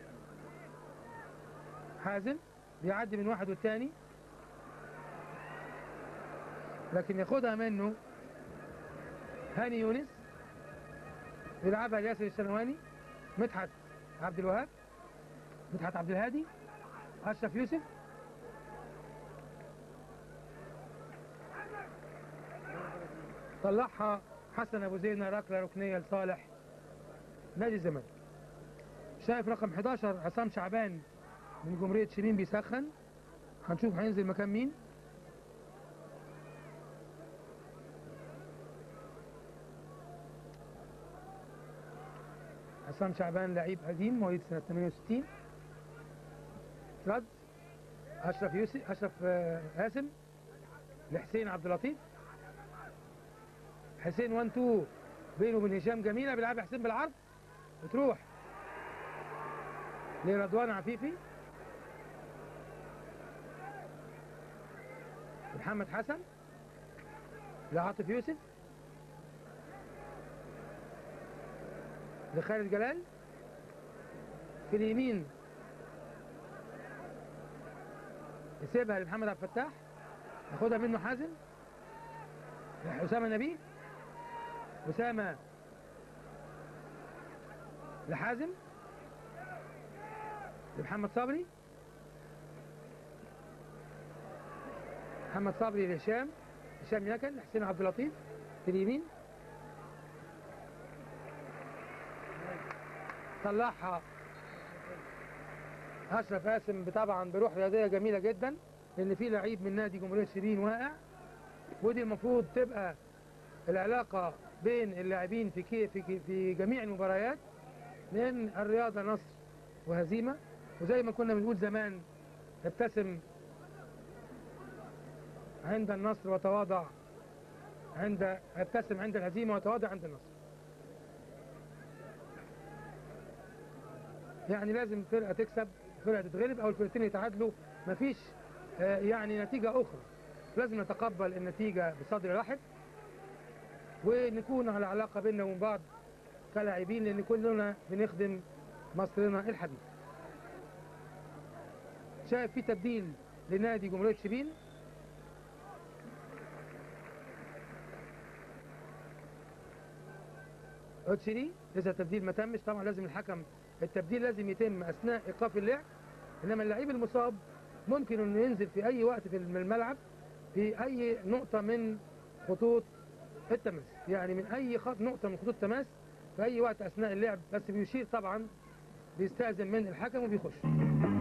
حازم بيعدي من واحد والتاني لكن ياخدها منه هاني يونس بيلعبها لياسر الشنواني مدحت عبد الوهاب مدحت عبد الهادي اشرف يوسف طلعها حسن ابو زينه ركله ركنيه لصالح نادي الزمالك شايف رقم 11 عصام شعبان من جمهوريه شبين بيسخن هنشوف هينزل مكان مين عصام شعبان لعيب قديم مواليد سنه 68 رد اشرف يوسف اشرف آه، قاسم لحسين عبد اللطيف حسين 1 2 بينه وبين هشام جميله بيلعبها حسين بالعرض وتروح لرضوان عفيفي محمد حسن لعاطف يوسف لخالد جلال في اليمين يسيبها لمحمد عبد الفتاح ياخدها منه حازم أسامة نبيل أسامة لحازم لمحمد صبري محمد صبري لهشام هشام يكن لحسين عبد اللطيف في اليمين طلعها اشرف قاسم طبعا بروح رياضيه جميله جدا لان في لعيب من نادي جمهوريه شيرين واقع ودي المفروض تبقى العلاقه بين اللاعبين في كي في, كي في جميع المباريات لان الرياضه نصر وهزيمه وزي ما كنا بنقول زمان ابتسم عند النصر وتواضع عند ابتسم عند الهزيمه وتواضع عند النصر يعني لازم فرقه تكسب فرقه تتغلب او الفرقتين يتعادلوا مفيش آه، يعني نتيجه اخرى لازم نتقبل النتيجه بصدر رحب ونكون على علاقه بيننا وبين بعض كلاعبين لان كلنا بنخدم مصرنا الحبيب شايف في تبديل لنادي جمهوريه شبين اوتشيري لسه التبديل ما تمش طبعا لازم الحكم التبديل لازم يتم اثناء ايقاف اللعب انما اللعيب المصاب ممكن انه ينزل في اي وقت في الملعب في اي نقطه من خطوط التماس يعني من اي خط نقطه من خطوط التماس في اي وقت اثناء اللعب بس بيشير طبعا بيستاذن من الحكم وبيخش